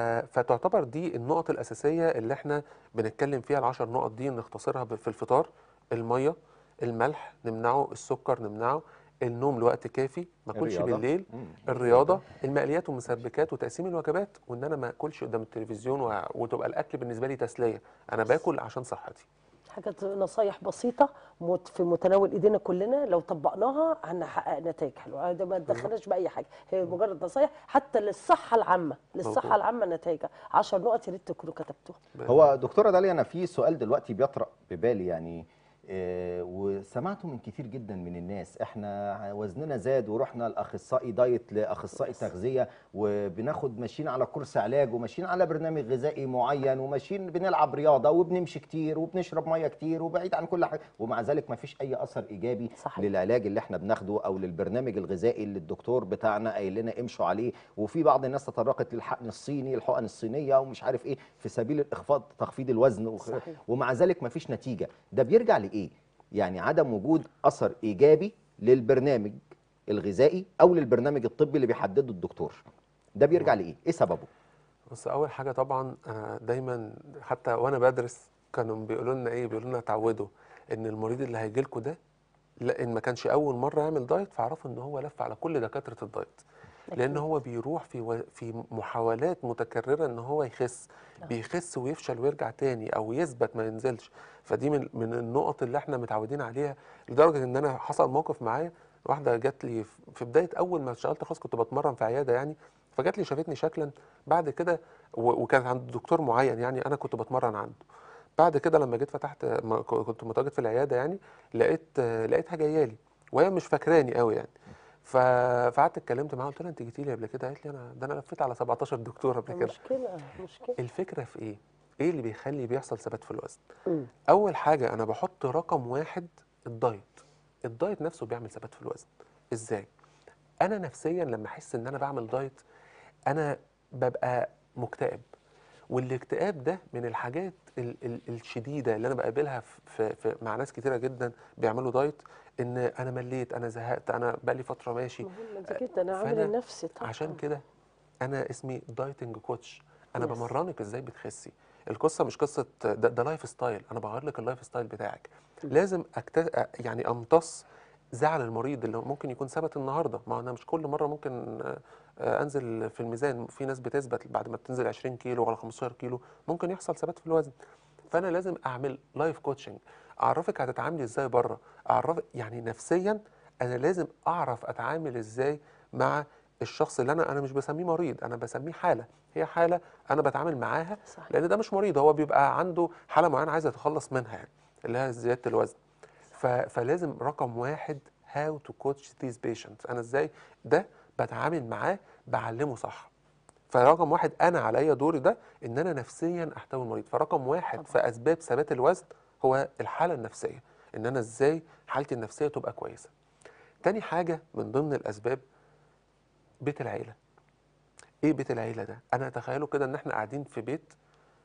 Speaker 3: فتعتبر دي النقط الاساسيه اللي احنا بنتكلم فيها العشر نقط دي نختصرها ب- في الفطار الميه الملح نمنعه السكر نمنعه النوم لوقت كافي ما اكلش
Speaker 2: الرياضة.
Speaker 3: بالليل
Speaker 2: مم.
Speaker 3: الرياضه المقليات والمسبكات وتقسيم الوجبات وان انا ما اكلش قدام التلفزيون و... وتبقى الاكل بالنسبه لي تسليه انا باكل عشان صحتي
Speaker 1: حاجات نصايح بسيطة مت- في متناول ايدينا كلنا لو طبقناها هنحقق نتائج حلوة هذا ما تدخلناش بأي حاجة هي مجرد نصايح حتى للصحة العامة للصحة
Speaker 3: مظبوط.
Speaker 1: العامة نتائجها 10 نقط يا ريت تكونوا كتبتوها
Speaker 2: هو دكتوره داليا انا في سؤال دلوقتي بيطرأ ببالي يعني آه، وسمعته من كتير جدا من الناس احنا وزننا زاد ورحنا لاخصائي دايت لاخصائي تغذيه وبناخد ماشيين على كورس علاج وماشيين على برنامج غذائي معين وماشيين بنلعب رياضه وبنمشي كتير وبنشرب ميه كتير وبعيد عن كل حاجه ومع ذلك ما فيش اي اثر ايجابي
Speaker 1: صحيح.
Speaker 2: للعلاج اللي احنا بناخده او للبرنامج الغذائي اللي الدكتور بتاعنا قايل لنا امشوا عليه وفي بعض الناس تطرقت للحقن الصيني الحقن الصينيه ومش عارف ايه في سبيل الاخفاض تخفيض الوزن وخ-
Speaker 1: صحيح.
Speaker 2: ومع ذلك ما فيش نتيجه ده بيرجع لايه يعني عدم وجود اثر ايجابي للبرنامج الغذائي او للبرنامج الطبي اللي بيحدده الدكتور ده بيرجع لايه ايه سببه
Speaker 3: بص اول حاجه طبعا انا دايما حتى وانا بدرس كانوا بيقولوا لنا ايه بيقولوا لنا اتعودوا ان المريض اللي هيجي لكم ده لا ان ما كانش اول مره يعمل دايت فاعرفوا ان هو لف على كل دكاتره الدايت لان
Speaker 1: أكيد.
Speaker 3: هو بيروح في و... في محاولات متكرره ان هو يخس بيخس ويفشل ويرجع تاني او يثبت ما ينزلش فدي من من النقط اللي احنا متعودين عليها لدرجه ان انا حصل موقف معايا واحده جات لي في بدايه اول ما اشتغلت خلاص كنت بتمرن في عياده يعني فجات لي شافتني شكلا بعد كده و- وكانت عند دكتور معين يعني انا كنت بتمرن عنده بعد كده لما جيت فتحت ما- كنت متواجد في العياده يعني لقيت لقيتها جايه لي وهي مش فاكراني قوي يعني ف- فقعدت اتكلمت معاها قلت لها انت جيتي لي قبل كده قالت لي انا ده انا لفيت على 17 دكتور قبل كده
Speaker 1: مشكلة مشكلة
Speaker 3: الفكره في ايه ايه اللي بيخلي بيحصل ثبات في الوزن
Speaker 1: مم.
Speaker 3: اول حاجه انا بحط رقم واحد الدايت الدايت نفسه بيعمل ثبات في الوزن ازاي انا نفسيا لما احس ان انا بعمل دايت انا ببقى مكتئب والاكتئاب ده من الحاجات ال ال الشديده اللي انا بقابلها في في في مع ناس كتيره جدا بيعملوا دايت ان انا مليت انا زهقت انا بقالي فتره ماشي
Speaker 1: مهمة دي جدا انا عامل
Speaker 3: فأنا
Speaker 1: لنفسي طبعا
Speaker 3: عشان كده انا اسمي دايتنج كوتش انا
Speaker 1: Yes.
Speaker 3: بمرنك ازاي بتخسي القصه مش قصه ده, ده لايف ستايل انا بغير لك اللايف ستايل بتاعك لازم أكت... يعني امتص زعل المريض اللي ممكن يكون ثبت النهارده ما انا مش كل مره ممكن آه، آه، انزل في الميزان في ناس بتثبت بعد ما بتنزل 20 كيلو ولا 15 كيلو ممكن يحصل ثبات في الوزن فانا لازم اعمل لايف كوتشنج اعرفك هتتعاملي ازاي بره اعرفك يعني نفسيا انا لازم اعرف اتعامل ازاي مع الشخص اللي انا انا مش بسميه مريض انا بسميه حاله هي حاله انا بتعامل معاها
Speaker 1: صحيح.
Speaker 3: لان ده مش مريض هو بيبقى عنده حاله معينه عايز يتخلص منها يعني اللي هي زياده الوزن ف... فلازم رقم واحد هاو تو كوتش these patients انا ازاي ده بتعامل معاه بعلمه صح فرقم واحد انا عليا دوري ده ان انا نفسيا احتوي المريض فرقم واحد في اسباب ثبات الوزن هو الحاله النفسيه ان انا ازاي حالتي النفسيه تبقى كويسه تاني حاجه من ضمن الاسباب بيت العيله ايه بيت العيله ده انا اتخيله كده ان احنا قاعدين في بيت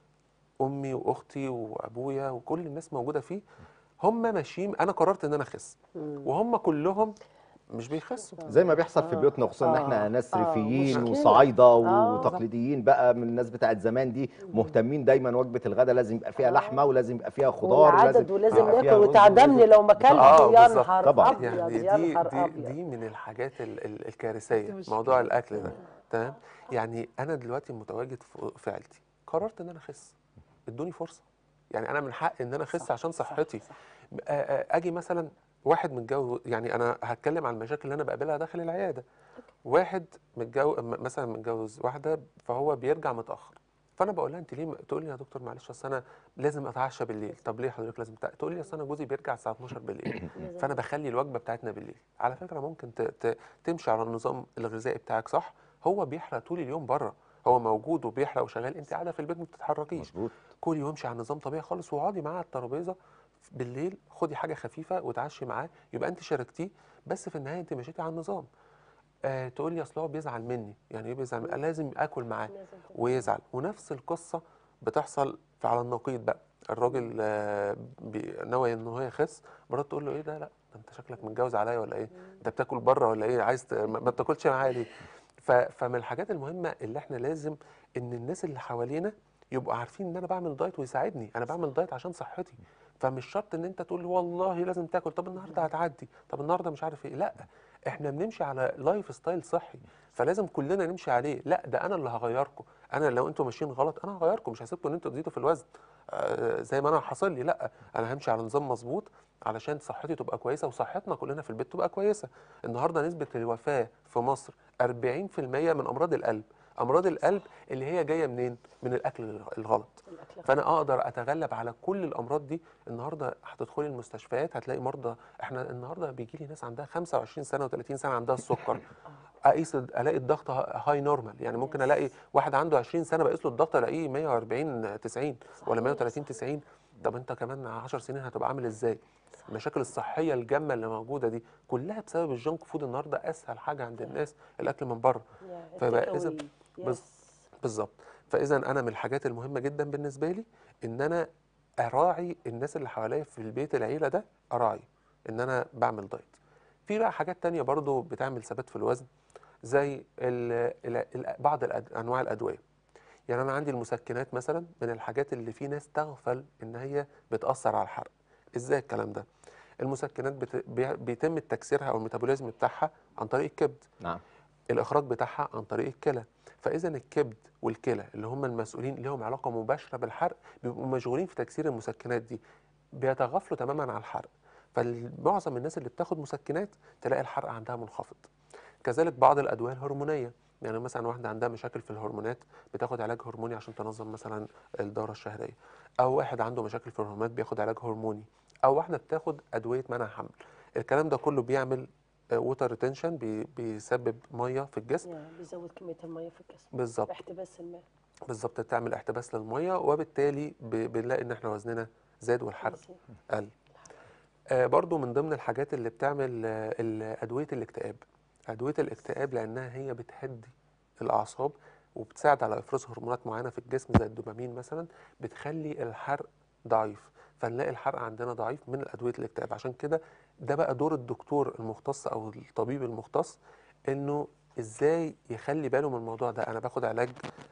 Speaker 3: امي واختي وابويا وكل الناس موجوده فيه هم ماشيين انا قررت ان انا اخس وهم كلهم مش بيخسوا
Speaker 2: زي ما بيحصل في
Speaker 1: آه،
Speaker 2: بيوتنا خصوصا ان
Speaker 1: آه،
Speaker 2: احنا ناس
Speaker 1: آه،
Speaker 2: ريفيين
Speaker 1: مشكلة.
Speaker 2: وصعايده
Speaker 1: آه،
Speaker 2: وتقليديين بقى من الناس بتاعت زمان دي مهتمين دايما وجبه الغداء لازم يبقى فيها
Speaker 1: آه.
Speaker 2: لحمه ولازم يبقى فيها خضار
Speaker 1: والعدد ولازم
Speaker 2: يبقى
Speaker 1: ناكل
Speaker 2: فيها رز
Speaker 1: وتعدمني
Speaker 2: ولازم-
Speaker 1: لو ما اكلتش
Speaker 3: آه،
Speaker 1: يا
Speaker 3: بالظبط.
Speaker 1: نهار
Speaker 2: طبعاً.
Speaker 1: ابيض
Speaker 3: يعني
Speaker 1: يا
Speaker 3: دي
Speaker 1: نهار
Speaker 3: دي
Speaker 1: ابيض
Speaker 3: دي من الحاجات ال- ال- الكارثيه
Speaker 1: مش
Speaker 3: موضوع الاكل ده تمام يعني انا دلوقتي متواجد في- في عيلتي قررت ان انا اخس ادوني فرصه يعني انا من حقي ان انا اخس
Speaker 1: صح،
Speaker 3: عشان
Speaker 1: صح،
Speaker 3: صحتي
Speaker 1: صح.
Speaker 3: آ- آ- اجي مثلا واحد متجوز يعني انا هتكلم عن المشاكل اللي انا بقابلها داخل العياده واحد متجوز مثلا متجوز واحده فهو بيرجع متاخر فانا بقول لها انت ليه م- تقول لي يا دكتور معلش اصل انا لازم اتعشى بالليل طب ليه حضرتك لازم تع... تقول لي اصل انا جوزي بيرجع الساعه 12 بالليل فانا بخلي الوجبه بتاعتنا بالليل على فكره ممكن ت... ت... تمشي على النظام الغذائي بتاعك صح هو بيحرق طول اليوم بره هو موجود وبيحرق وشغال انت قاعده في البيت ما بتتحركيش
Speaker 2: مظبوط
Speaker 3: كلي وامشي على نظام طبيعي خالص واقعدي معاه على الترابيزه بالليل خدي حاجه خفيفه وتعشي معاه يبقى انت شاركتيه بس في النهايه انت مشيتي على النظام آه تقول لي اصل هو بيزعل مني يعني ايه بيزعل مني؟ لازم اكل معاه
Speaker 1: لازم تبقى-
Speaker 3: ويزعل ونفس القصه بتحصل في على النقيض بقى الراجل آه، بي- ناوي ان هو يخس مراته تقول له ايه ده لا ده انت شكلك متجوز عليا ولا ايه انت بتاكل بره ولا ايه عايز ت- ما ما بتاكلش معايا ليه ف- فمن الحاجات المهمه اللي احنا لازم ان الناس اللي حوالينا يبقوا عارفين ان انا بعمل دايت ويساعدني انا بعمل دايت عشان صحتي فمش شرط ان انت تقول لي والله لازم تاكل طب النهارده هتعدي طب النهارده مش عارف ايه لا احنا بنمشي على لايف ستايل صحي فلازم كلنا نمشي عليه لا ده انا اللي هغيركم انا لو انتوا ماشيين غلط انا هغيركم مش هسيبكم ان انتوا تزيدوا في الوزن آه، زي ما انا حصل لي لا انا همشي على نظام مظبوط علشان صحتي تبقى كويسه وصحتنا كلنا في البيت تبقى كويسه النهارده نسبه الوفاه في مصر 40% من امراض القلب امراض القلب اللي هي جايه منين من الاكل الغلط
Speaker 1: الأكل
Speaker 3: فانا اقدر اتغلب على كل الامراض دي النهارده هتدخلي المستشفيات هتلاقي مرضى احنا النهارده بيجي لي ناس عندها 25 سنه و30 سنه عندها السكر اقيس الاقي الضغط هاي نورمال يعني ممكن الاقي واحد عنده 20 سنه بقيس له الضغط الاقيه 140 90 ولا
Speaker 1: صحيح،
Speaker 3: 130
Speaker 1: صحيح.
Speaker 3: 90 طب انت كمان 10 سنين هتبقى عامل ازاي المشاكل الصحيه الجامه اللي موجوده دي كلها بسبب الجنك فود النهارده اسهل حاجه عند الناس الاكل من بره
Speaker 1: يا
Speaker 3: فبقى
Speaker 1: التيك
Speaker 3: إذا
Speaker 1: أواي.
Speaker 3: بز-
Speaker 1: يس.
Speaker 3: بالظبط فاذا انا من الحاجات المهمه جدا بالنسبه لي ان انا اراعي الناس اللي حواليا في البيت العيله ده اراعي ان انا بعمل دايت في بقى حاجات تانية برضو بتعمل ثبات في الوزن زي ال ال ال بعض الأد- انواع الادويه يعني انا عندي المسكنات مثلا من الحاجات اللي في ناس تغفل ان هي بتاثر على الحرق ازاي الكلام ده المسكنات بت... بي- بيتم تكسيرها او الميتابوليزم بتاعها عن طريق الكبد
Speaker 2: نعم
Speaker 3: الاخراج بتاعها عن طريق الكلى فاذا الكبد والكلى اللي هم المسؤولين لهم علاقه مباشره بالحرق بيبقوا مشغولين في تكسير المسكنات دي بيتغافلوا تماما عن الحرق فمعظم الناس اللي بتاخد مسكنات تلاقي الحرق عندها منخفض كذلك بعض الادويه الهرمونيه يعني مثلا واحده عندها مشاكل في الهرمونات بتاخد علاج هرموني عشان تنظم مثلا الدوره الشهريه او واحد عنده مشاكل في الهرمونات بياخد علاج هرموني او واحده بتاخد ادويه منع حمل الكلام ده كله بيعمل ووتر ريتنشن بيسبب ميه في الجسم
Speaker 1: يا بيزود كمية المية في الجسم
Speaker 3: بالظبط
Speaker 1: احتباس الماء
Speaker 3: بالظبط بتعمل احتباس للميه وبالتالي ب- بنلاقي ان احنا وزننا زاد والحرق
Speaker 1: مظبوط.
Speaker 3: قل آه برضو من ضمن الحاجات اللي بتعمل آه، ال- ادويه الاكتئاب ادويه الاكتئاب لانها هي بتهدي الاعصاب وبتساعد على افراز هرمونات معينه في الجسم زي الدوبامين مثلا بتخلي الحرق ضعيف فنلاقي الحرق عندنا ضعيف من ادويه الاكتئاب عشان كده ده بقى دور الدكتور المختص او الطبيب المختص انه ازاي يخلي باله من الموضوع ده انا باخد علاج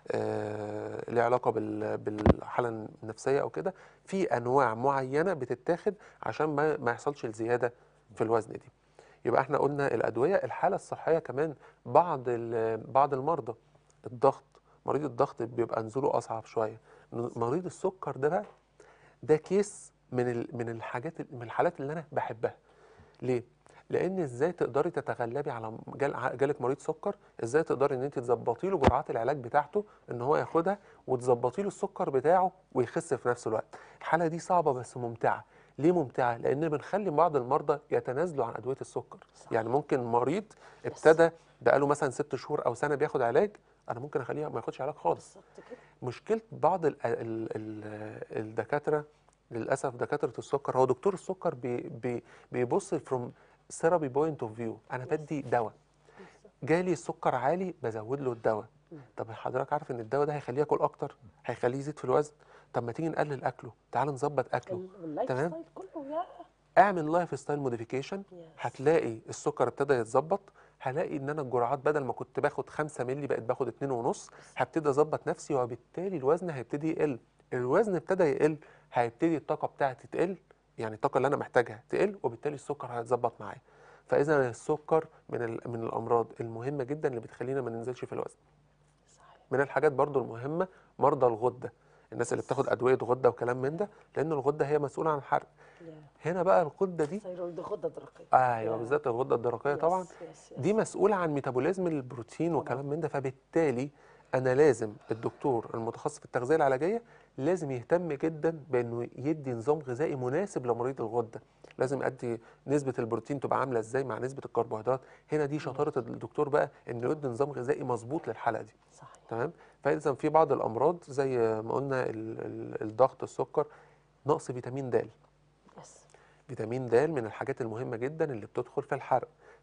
Speaker 3: آه ليه علاقه بال- بالحاله النفسيه او كده في انواع معينه بتتاخد عشان ما ما يحصلش الزياده في الوزن دي يبقى احنا قلنا الادويه الحاله الصحيه كمان بعض ال- بعض المرضى الضغط مريض الضغط بيبقى نزوله اصعب شويه مريض السكر ده بقى ده كيس من ال- من الحاجات من الحالات اللي انا بحبها ليه لان ازاي تقدري تتغلبي على م- جال ع- جالك مريض سكر ازاي تقدري ان انت تظبطي له جرعات العلاج بتاعته ان هو ياخدها وتظبطي له السكر بتاعه ويخس في نفس الوقت الحاله دي صعبه بس ممتعه ليه ممتعه لان بنخلي بعض المرضى يتنازلوا عن ادويه السكر
Speaker 1: صح.
Speaker 3: يعني ممكن مريض ابتدى بقاله مثلا ست شهور او سنه بياخد علاج انا ممكن اخليه ما ياخدش علاج خالص
Speaker 1: بالظبط كده
Speaker 3: مشكله بعض ال ال ال الدكاتره للاسف دكاتره السكر هو دكتور السكر بي بي بيبص فروم ثيرابي بوينت اوف فيو انا بدي دواء جالي السكر عالي بزود له الدواء طب حضرتك عارف ان الدواء ده هيخليه ياكل اكتر هيخليه يزيد في الوزن طب ما تيجي نقلل اكله تعال نظبط اكله
Speaker 1: ال- اللايف
Speaker 3: تمام.
Speaker 1: ستايل كله يا
Speaker 3: اعمل لايف ستايل موديفيكيشن
Speaker 1: Yes.
Speaker 3: هتلاقي السكر ابتدى يتظبط هلاقي ان انا الجرعات بدل ما كنت باخد 5 مللي بقيت باخد 2 ونص هبتدي اظبط نفسي وبالتالي الوزن هيبتدي يقل الوزن ابتدى يقل هيبتدي الطاقه بتاعتي تقل يعني الطاقه اللي انا محتاجها تقل وبالتالي السكر هيتظبط معايا فاذا السكر من ال- من الامراض المهمه جدا اللي بتخلينا ما ننزلش في الوزن
Speaker 1: صحيح
Speaker 3: من الحاجات برضو المهمه مرضى الغده الناس اللي بتاخد ادويه غده وكلام من ده لان الغده هي مسؤوله عن الحرق
Speaker 1: يا
Speaker 3: هنا بقى الغده دي
Speaker 1: ثيرويد غدة درقية
Speaker 3: ايوه
Speaker 1: يا.
Speaker 3: بالذات الغده الدرقيه طبعا
Speaker 1: يس، يس، يس.
Speaker 3: دي مسؤولة عن ميتابوليزم البروتين
Speaker 1: طبعاً.
Speaker 3: وكلام من ده فبالتالي أنا لازم الدكتور المتخصص في التغذية العلاجية لازم يهتم جدا بأنه يدي نظام غذائي مناسب لمريض الغدة لازم أدي نسبة البروتين تبقى عاملة إزاي مع نسبة الكربوهيدرات هنا دي شطارة الدكتور بقى إنه يدي نظام غذائي مظبوط للحالة دي
Speaker 1: صحيح
Speaker 3: تمام فإذا في بعض الأمراض زي ما قلنا ال- ال- الضغط السكر نقص فيتامين د
Speaker 1: يس
Speaker 3: فيتامين د من الحاجات المهمة جدا اللي بتدخل في الحرق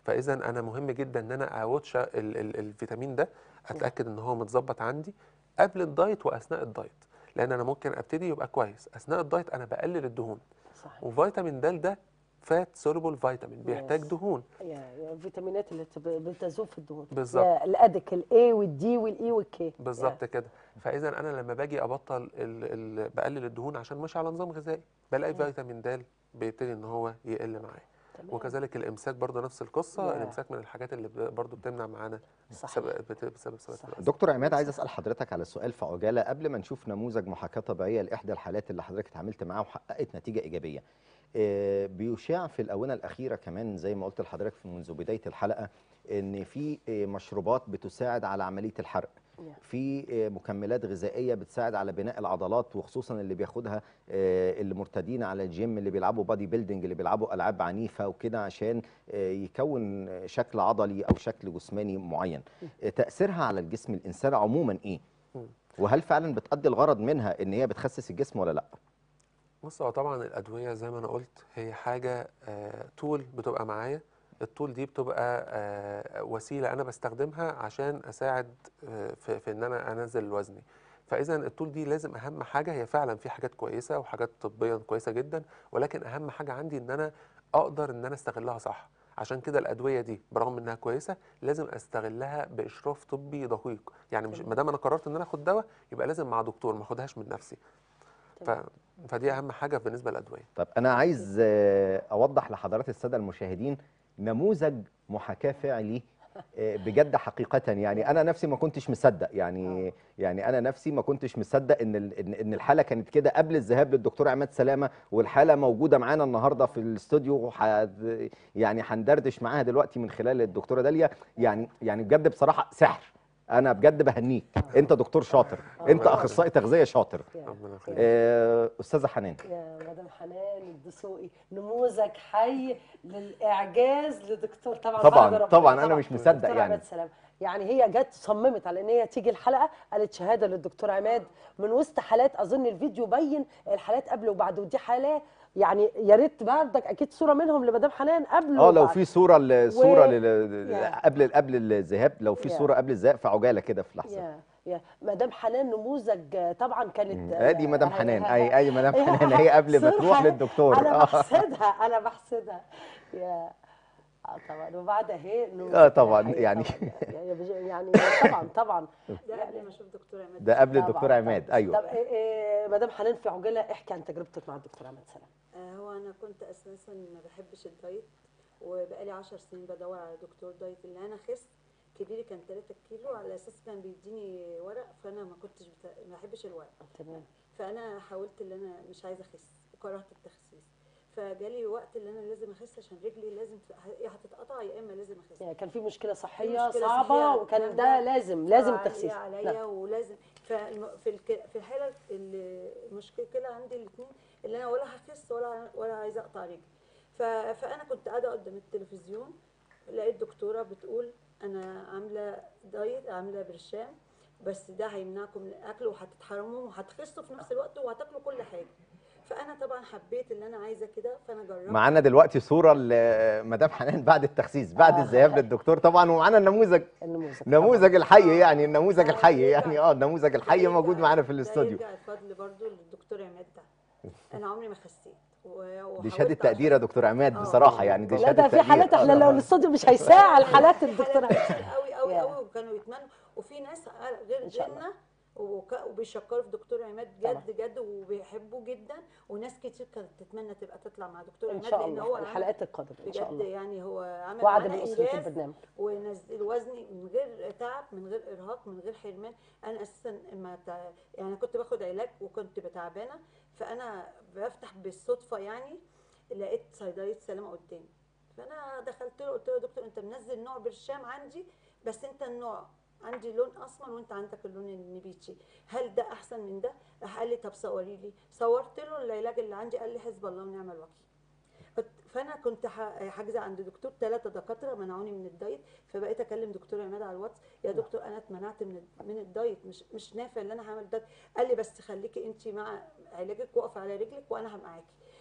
Speaker 3: فاذا انا مهم جدا ان انا اواتش ال ال الفيتامين ده اتاكد ان هو متظبط عندي قبل الدايت واثناء الدايت لان انا ممكن ابتدي يبقى كويس اثناء الدايت انا بقلل الدهون
Speaker 1: صحيح
Speaker 3: وفيتامين د ده فات سولوبل فيتامين بيحتاج
Speaker 1: Yes.
Speaker 3: دهون
Speaker 1: يا يا الفيتامينات اللي بتب- بتذوب في الدهون
Speaker 3: بالظبط.
Speaker 1: يا الادك الاي والدي والاي والكي
Speaker 3: بالظبط كده فاذا انا لما باجي ابطل ال ال بقلل الدهون عشان ماشي على نظام غذائي بلاقي فيتامين د بيبتدي ان هو يقل معايا
Speaker 1: تمام.
Speaker 3: وكذلك الامساك برضه نفس القصه
Speaker 1: يا.
Speaker 3: الامساك من الحاجات اللي ب- برضه بتمنع معانا
Speaker 1: صحيح.
Speaker 3: سبب بت- بسبب سبب
Speaker 1: صح.
Speaker 3: الوزن.
Speaker 2: دكتور عماد عايز اسال حضرتك على سؤال في عجاله قبل ما نشوف نموذج محاكاه طبيعيه لاحدى الحالات اللي حضرتك اتعاملت معاها وحققت نتيجه ايجابيه آه، بيشاع في الاونه الاخيره كمان زي ما قلت لحضرتك في منذ بدايه الحلقه ان في آه، مشروبات بتساعد على عمليه الحرق
Speaker 1: يا.
Speaker 2: في آه، مكملات غذائيه بتساعد على بناء العضلات وخصوصا اللي بياخدها آه، اللي مرتدين على الجيم اللي بيلعبوا بادي بيلدينج اللي بيلعبوا العاب عنيفه وكده عشان آه، يكون شكل عضلي او شكل جسماني معين آه، تاثيرها على الجسم الانسان عموما ايه
Speaker 3: مم.
Speaker 2: وهل فعلا بتأدي الغرض منها ان هي بتخسس الجسم ولا لا
Speaker 3: بص هو طبعا الادويه زي ما انا قلت هي حاجه آه تول بتبقى معايا التول دي بتبقى آه وسيله انا بستخدمها عشان اساعد آه في, في ان انا انزل وزني فاذا التول دي لازم اهم حاجه هي فعلا في حاجات كويسه وحاجات طبيا كويسه جدا ولكن اهم حاجه عندي ان انا اقدر ان انا استغلها صح عشان كده الادويه دي برغم انها كويسه لازم استغلها باشراف طبي دقيق يعني مش ما دام انا قررت ان انا اخد دواء يبقى لازم مع دكتور ما اخدهاش من نفسي ف... فدي اهم حاجه بالنسبه للادويه
Speaker 2: طب انا عايز آه، اوضح لحضرات الساده المشاهدين نموذج محاكاه فعلي آه، بجد حقيقة يعني أنا نفسي ما كنتش مصدق يعني يعني أنا نفسي ما كنتش مصدق إن ال- إن إن الحالة كانت كده قبل الذهاب للدكتور عماد سلامة والحالة موجودة معانا النهاردة في الاستوديو وح- يعني هندردش معاها دلوقتي من خلال الدكتورة داليا يعني يعني بجد بصراحة سحر أنا بجد بهنيك أنت دكتور شاطر أنت أخصائي تغذية شاطر
Speaker 1: يا.
Speaker 3: ربنا يخليك
Speaker 2: آه، أستاذة حنان
Speaker 1: يا مدام حنان الدسوقي نموذج حي للاعجاز لدكتور طبعا
Speaker 2: طبعاً،
Speaker 1: بعد ربنا
Speaker 2: طبعاً، أنا مش مصدق
Speaker 1: دكتور
Speaker 2: يعني.
Speaker 1: عماد سلام يعني هي جت صممت على ان هي تيجي الحلقه قالت شهاده للدكتور عماد من وسط حالات اظن الفيديو بين الحالات قبل وبعد ودي حاله يعني يا ريت بردك اكيد صوره منهم لمدام حنان قبل
Speaker 2: اه لو
Speaker 1: وبعد.
Speaker 2: في صوره الصوره
Speaker 1: و-
Speaker 2: لل...
Speaker 1: يا.
Speaker 2: قبل قبل الذهاب لو في
Speaker 1: يا.
Speaker 2: صوره قبل الذهاب في عجاله كده في لحظه
Speaker 1: يا يا مدام حنان نموذج آه، طبعا كانت
Speaker 2: ادي مدام
Speaker 1: آه،
Speaker 2: حنان
Speaker 1: آه،
Speaker 2: اي اي مدام حنان هي قبل ما
Speaker 1: صورة
Speaker 2: تروح
Speaker 1: حنان.
Speaker 2: للدكتور
Speaker 1: انا
Speaker 2: آه.
Speaker 1: بحسدها انا بحسدها يا اه طبعا وبعد اهي نموذج
Speaker 2: آه، طبعاً،
Speaker 1: حقيقي
Speaker 2: يعني.
Speaker 1: طبعاً. يعني بج- يعني طبعا طبعا
Speaker 4: ده قبل ما اشوف دكتور عماد
Speaker 2: ده قبل
Speaker 1: طبعاً،
Speaker 2: الدكتور
Speaker 1: طبعاً.
Speaker 2: عماد
Speaker 1: طب
Speaker 2: ايوه
Speaker 1: إيه إيه مدام حنان في عجاله احكي عن تجربتك مع الدكتور عماد سلام
Speaker 4: آه، هو انا كنت اساسا ما بحبش الدايت وبقالي 10 سنين بدور على دكتور دايت اللي انا اخس كبيري كان 3 كيلو على اساس كان بيديني ورق فانا ما كنتش بتا... ما بحبش الورق
Speaker 1: تمام
Speaker 4: فانا حاولت ان انا مش عايزه اخس وكرهت التخسيس فجالي وقت اللي انا لازم اخس عشان رجلي لازم ت- يا هتتقطع يا اما لازم اخس
Speaker 1: يعني كان في مشكله صحيه
Speaker 4: مشكلة
Speaker 1: صعبه
Speaker 4: صحية
Speaker 1: وكان
Speaker 4: كان
Speaker 1: ده
Speaker 4: ده
Speaker 1: لازم لازم
Speaker 4: عالية
Speaker 1: تخسيس
Speaker 4: عليا
Speaker 1: نعم.
Speaker 4: ولازم فالم- في الك... في الحاله اللي المشكله عندي الاثنين اللي انا ولا هخس ولا ولا عايزه اقطع رجلي ف... فانا كنت قاعده قدام التلفزيون لقيت دكتوره بتقول انا عامله دايت عامله برشام بس ده هيمنعكم من الاكل وهتتحرموا وهتخسوا في نفس الوقت وهتاكلوا كل حاجه فانا طبعا حبيت اللي انا عايزه كده فانا جربت
Speaker 2: معانا دلوقتي صوره لمدام حنان بعد التخسيس بعد
Speaker 1: آه.
Speaker 2: الذهاب للدكتور طبعا ومعانا النموذج
Speaker 1: النموذج
Speaker 2: نموذج الحي يعني النموذج
Speaker 4: آه،
Speaker 2: الحي
Speaker 4: يرجع-
Speaker 2: يعني اه النموذج الحي
Speaker 4: ده
Speaker 2: موجود
Speaker 4: يرجع-
Speaker 2: معانا في
Speaker 4: ده
Speaker 2: الاستوديو
Speaker 4: يرجع الفضل برضو للدكتور عماد ده انا عمري ما خسيت و-
Speaker 2: دي
Speaker 4: وحاولت
Speaker 2: شهاده تقدير يا
Speaker 4: عشان-
Speaker 2: دكتور عماد
Speaker 4: آه.
Speaker 2: بصراحه يعني دي
Speaker 1: لا
Speaker 2: شهاده
Speaker 1: ده في
Speaker 2: تقدير
Speaker 1: حالات احنا
Speaker 2: آه.
Speaker 1: لو الاستوديو مش هيساع الحالات
Speaker 4: في
Speaker 1: الدكتور
Speaker 4: حالات كتير قوي قوي
Speaker 1: يا.
Speaker 4: قوي وكانوا يتمنوا وفي ناس غير
Speaker 1: إن شاء الله.
Speaker 4: غيرنا وك- وبيشكروا في دكتور عماد
Speaker 1: طبعا.
Speaker 4: جد جد وبيحبوه جدا وناس كتير كانت تتمنى تبقى تطلع مع دكتور
Speaker 1: ان
Speaker 4: عماد
Speaker 1: شاء
Speaker 4: لان هو
Speaker 1: الله الحلقات القادمه ان شاء
Speaker 4: بجد
Speaker 1: الله
Speaker 4: يعني هو عمل
Speaker 1: وعد
Speaker 4: معانا
Speaker 1: باسره
Speaker 4: انجاز
Speaker 1: البرنامج
Speaker 4: ونزل وزني من غير تعب من غير ارهاق من غير حرمان انا اساسا ما تع... يعني كنت باخد علاج وكنت بتعبانه فانا بفتح بالصدفه يعني لقيت صيدليه سلامه قدامي فانا دخلت له قلت له يا دكتور انت منزل نوع برشام عندي بس انت النوع عندي لون اسمر وانت عندك اللون النبيتشي هل ده احسن من ده راح قال لي طب صوري لي صورت له العلاج اللي عندي قال لي حسب الله ونعم الوكيل كنت- فانا كنت ح- حاجزه عند دكتور ثلاثه دكاتره منعوني من الدايت فبقيت اكلم دكتور عماد على الواتس يا دكتور انا اتمنعت من من الدايت مش مش نافع ان انا هعمل دايت قال لي بس خليكي انت مع علاجك واقفه على رجلك وانا معاكي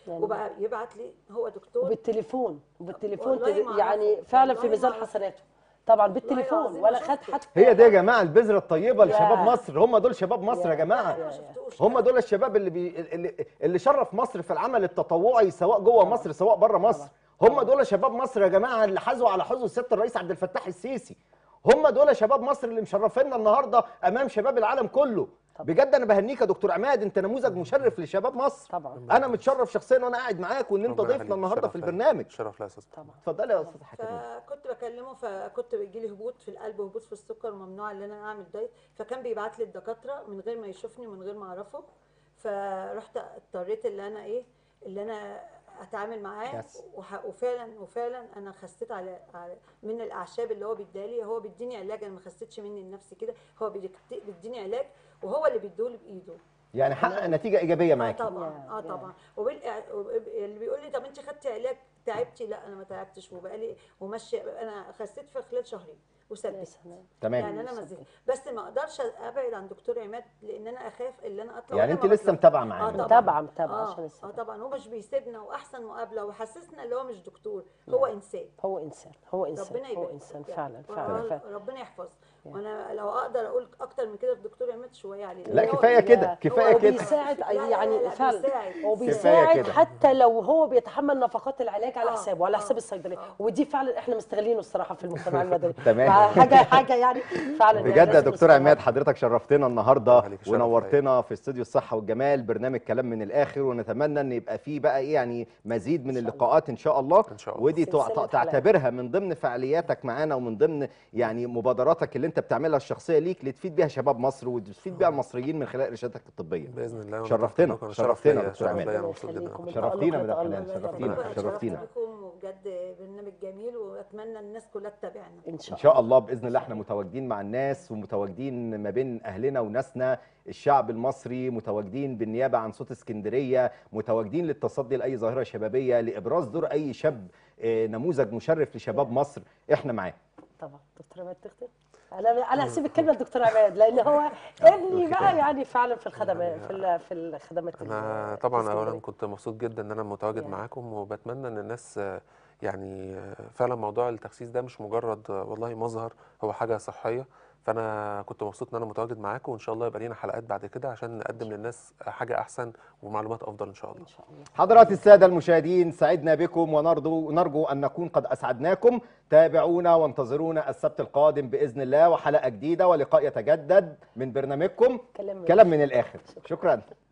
Speaker 1: يعني
Speaker 4: وبقى يبعت لي هو دكتور
Speaker 1: وبالتليفون وبالتليفون
Speaker 4: والله
Speaker 1: تد-
Speaker 4: ما
Speaker 1: يعني
Speaker 4: أعرفه.
Speaker 1: فعلا في
Speaker 4: والله
Speaker 1: ميزان
Speaker 4: ما أعرفه.
Speaker 1: حسناته طبعا بالتليفون
Speaker 4: العظيم
Speaker 1: ولا
Speaker 4: ما
Speaker 1: خد
Speaker 4: شفته.
Speaker 1: حتى
Speaker 2: هي دي يا جماعه البذره الطيبه لشباب
Speaker 1: يا.
Speaker 2: مصر هم دول شباب مصر يا جماعه
Speaker 4: ما شفتوش
Speaker 2: هم دول الشباب اللي بي... اللي, اللي شرف مصر في العمل التطوعي سواء جوه مصر سواء بره مصر هم دول شباب مصر يا جماعه اللي حازوا على حظ سياده الرئيس عبد الفتاح السيسي هم دول شباب مصر اللي مشرفينا النهارده امام شباب العالم كله
Speaker 1: طبعا.
Speaker 2: بجد انا بهنيك يا دكتور عماد انت نموذج مشرف لشباب مصر
Speaker 1: طبعا
Speaker 2: انا متشرف شخصيا وانا قاعد معاك وان انت
Speaker 3: ربنا
Speaker 2: ضيفنا
Speaker 3: يخليك.
Speaker 2: النهارده
Speaker 3: شرف
Speaker 2: في
Speaker 3: ليا.
Speaker 2: البرنامج
Speaker 3: شرف ليا يا استاذ
Speaker 1: طبعا
Speaker 2: اتفضلي يا استاذ حكيم
Speaker 4: فكنت بكلمه فكنت بيجي لي هبوط في القلب وهبوط في السكر ممنوع ان انا اعمل دايت فكان بيبعت لي الدكاتره من غير ما يشوفني من غير ما اعرفه فرحت اضطريت اللي انا ايه اللي انا اتعامل معاه
Speaker 2: Yes.
Speaker 4: وح- وفعلا وفعلا انا خسيت على, على من الاعشاب اللي هو بيدالي هو بيديني علاج انا ما خسيتش مني لنفسي كده هو بيديك- بيديني علاج وهو اللي بيديهولي بايده
Speaker 2: يعني حقق نتيجه ايجابيه
Speaker 4: اه
Speaker 2: معاك
Speaker 4: طبعا
Speaker 1: يا-
Speaker 4: اه
Speaker 1: يا.
Speaker 4: طبعا وبال- وب- اللي بيقول لي طب انت خدتي علاج تعبتي لا انا ما تعبتش وبقالي وماشيه انا خسيت في خلال شهرين
Speaker 1: يا
Speaker 4: وثبت
Speaker 1: سلام
Speaker 2: تمام
Speaker 4: يعني انا ما
Speaker 1: ثبت.
Speaker 4: زهقت بس ما اقدرش ابعد عن دكتور عماد لان انا اخاف ان انا اطلع
Speaker 2: يعني
Speaker 4: وأنا
Speaker 2: انت
Speaker 4: ما
Speaker 2: لسه
Speaker 4: بطلع.
Speaker 2: متابعه
Speaker 4: اه
Speaker 2: معانا
Speaker 4: طبعا
Speaker 1: متابعة- متابعة
Speaker 4: اه,
Speaker 1: عشان
Speaker 4: اه
Speaker 1: الثبات.
Speaker 4: طبعا هو مش بيسيبنا واحسن مقابله وحسسنا ان هو مش دكتور هو انسان
Speaker 1: هو انسان هو انسان
Speaker 4: ربنا
Speaker 1: هو
Speaker 4: يبارك
Speaker 1: انسان
Speaker 4: فيك.
Speaker 1: فعلا
Speaker 4: و-
Speaker 1: فعلا فعلا
Speaker 4: ربنا يحفظه وانا لو اقدر اقول اكتر من كده في دكتور عماد شويه عليه
Speaker 2: لا
Speaker 4: لأن هو-
Speaker 2: كفايه كده كفايه
Speaker 1: هو
Speaker 2: كده
Speaker 1: بيساعد
Speaker 4: لا، لا،
Speaker 1: يعني
Speaker 4: لا، لا،
Speaker 1: فعلا
Speaker 4: بيساعد.
Speaker 1: هو
Speaker 2: كفاية
Speaker 1: بيساعد
Speaker 2: كده.
Speaker 1: حتى لو هو بيتحمل نفقات العلاج على
Speaker 4: آه،
Speaker 1: حسابه وعلى
Speaker 4: آه،
Speaker 1: حساب الصيدليه
Speaker 4: آه.
Speaker 1: ودي فعلا احنا مستغلينه الصراحه في المجتمع المدني
Speaker 2: تمام.
Speaker 1: حاجه حاجه يعني فعلا
Speaker 2: بجد يا
Speaker 1: لازم
Speaker 2: دكتور
Speaker 1: نستغلها.
Speaker 2: عماد حضرتك شرفتنا النهارده
Speaker 3: الله يخليك، شرف
Speaker 2: ونورتنا في استوديو الصحه والجمال برنامج كلام من الاخر ونتمنى ان يبقى فيه بقى ايه يعني مزيد من
Speaker 1: إن شاء الله.
Speaker 2: اللقاءات ان شاء الله
Speaker 3: إن شاء الله.
Speaker 2: ودي
Speaker 1: سلسلة
Speaker 2: تع-
Speaker 1: حلقات.
Speaker 2: تعتبرها من ضمن فعالياتك معانا ومن ضمن يعني مبادراتك اللي انت بتعملها الشخصيه ليك اللي تفيد بيها شباب مصر وتفيد بيها المصريين من خلال ارشاداتك الطبيه
Speaker 3: باذن الله وأنا
Speaker 2: شرفتنا،
Speaker 3: تحت أمركم.
Speaker 2: شرفتنا
Speaker 3: شرف ليا،
Speaker 2: دكتور
Speaker 3: شرف
Speaker 2: عماد.
Speaker 3: ليا،
Speaker 1: ربنا
Speaker 3: أنا مبسوط جدا
Speaker 1: يخليكم.
Speaker 2: شرفتينا
Speaker 1: تألق
Speaker 2: مدام
Speaker 1: يتألق.
Speaker 2: حنان،
Speaker 1: ربنا
Speaker 2: شرفتينا،
Speaker 1: يبارك.
Speaker 2: شرفتينا.
Speaker 4: بكم وبجد برنامج جميل واتمنى الناس كلها تتابعنا
Speaker 1: ان
Speaker 2: ان
Speaker 1: شاء الله
Speaker 2: شاء الله باذن الله احنا متواجدين مع الناس ومتواجدين ما بين اهلنا وناسنا الشعب المصري متواجدين بالنيابه عن صوت اسكندريه متواجدين للتصدي لاي ظاهره شبابيه لابراز دور اي شاب آه، نموذج مشرف لشباب مصر احنا معاه
Speaker 1: طبعا دكتور عماد تختم انا انا هسيب الكلمه للدكتور عماد لان هو ابني بقى يعني فعلا في الخدمات في ال- في الخدمات
Speaker 3: انا
Speaker 1: ال-
Speaker 3: طبعا
Speaker 1: في
Speaker 3: اولا
Speaker 1: اسكندرية.
Speaker 3: كنت مبسوط جدا ان انا متواجد
Speaker 1: يعني.
Speaker 3: معاكم وبتمنى ان الناس آه، يعني آه، فعلا موضوع التخسيس ده مش مجرد آه، والله مظهر هو حاجه صحيه فانا كنت مبسوط ان انا متواجد معاكم وان شاء الله يبقى لينا حلقات بعد كده عشان نقدم للناس حاجه احسن ومعلومات افضل ان شاء الله
Speaker 1: ان شاء الله
Speaker 2: حضرات الساده المشاهدين سعدنا بكم ونرجو نرجو ان نكون قد اسعدناكم تابعونا وانتظرونا السبت القادم باذن الله وحلقه جديده ولقاء يتجدد من برنامجكم
Speaker 1: كلام من
Speaker 2: كلام من الاخر شكرا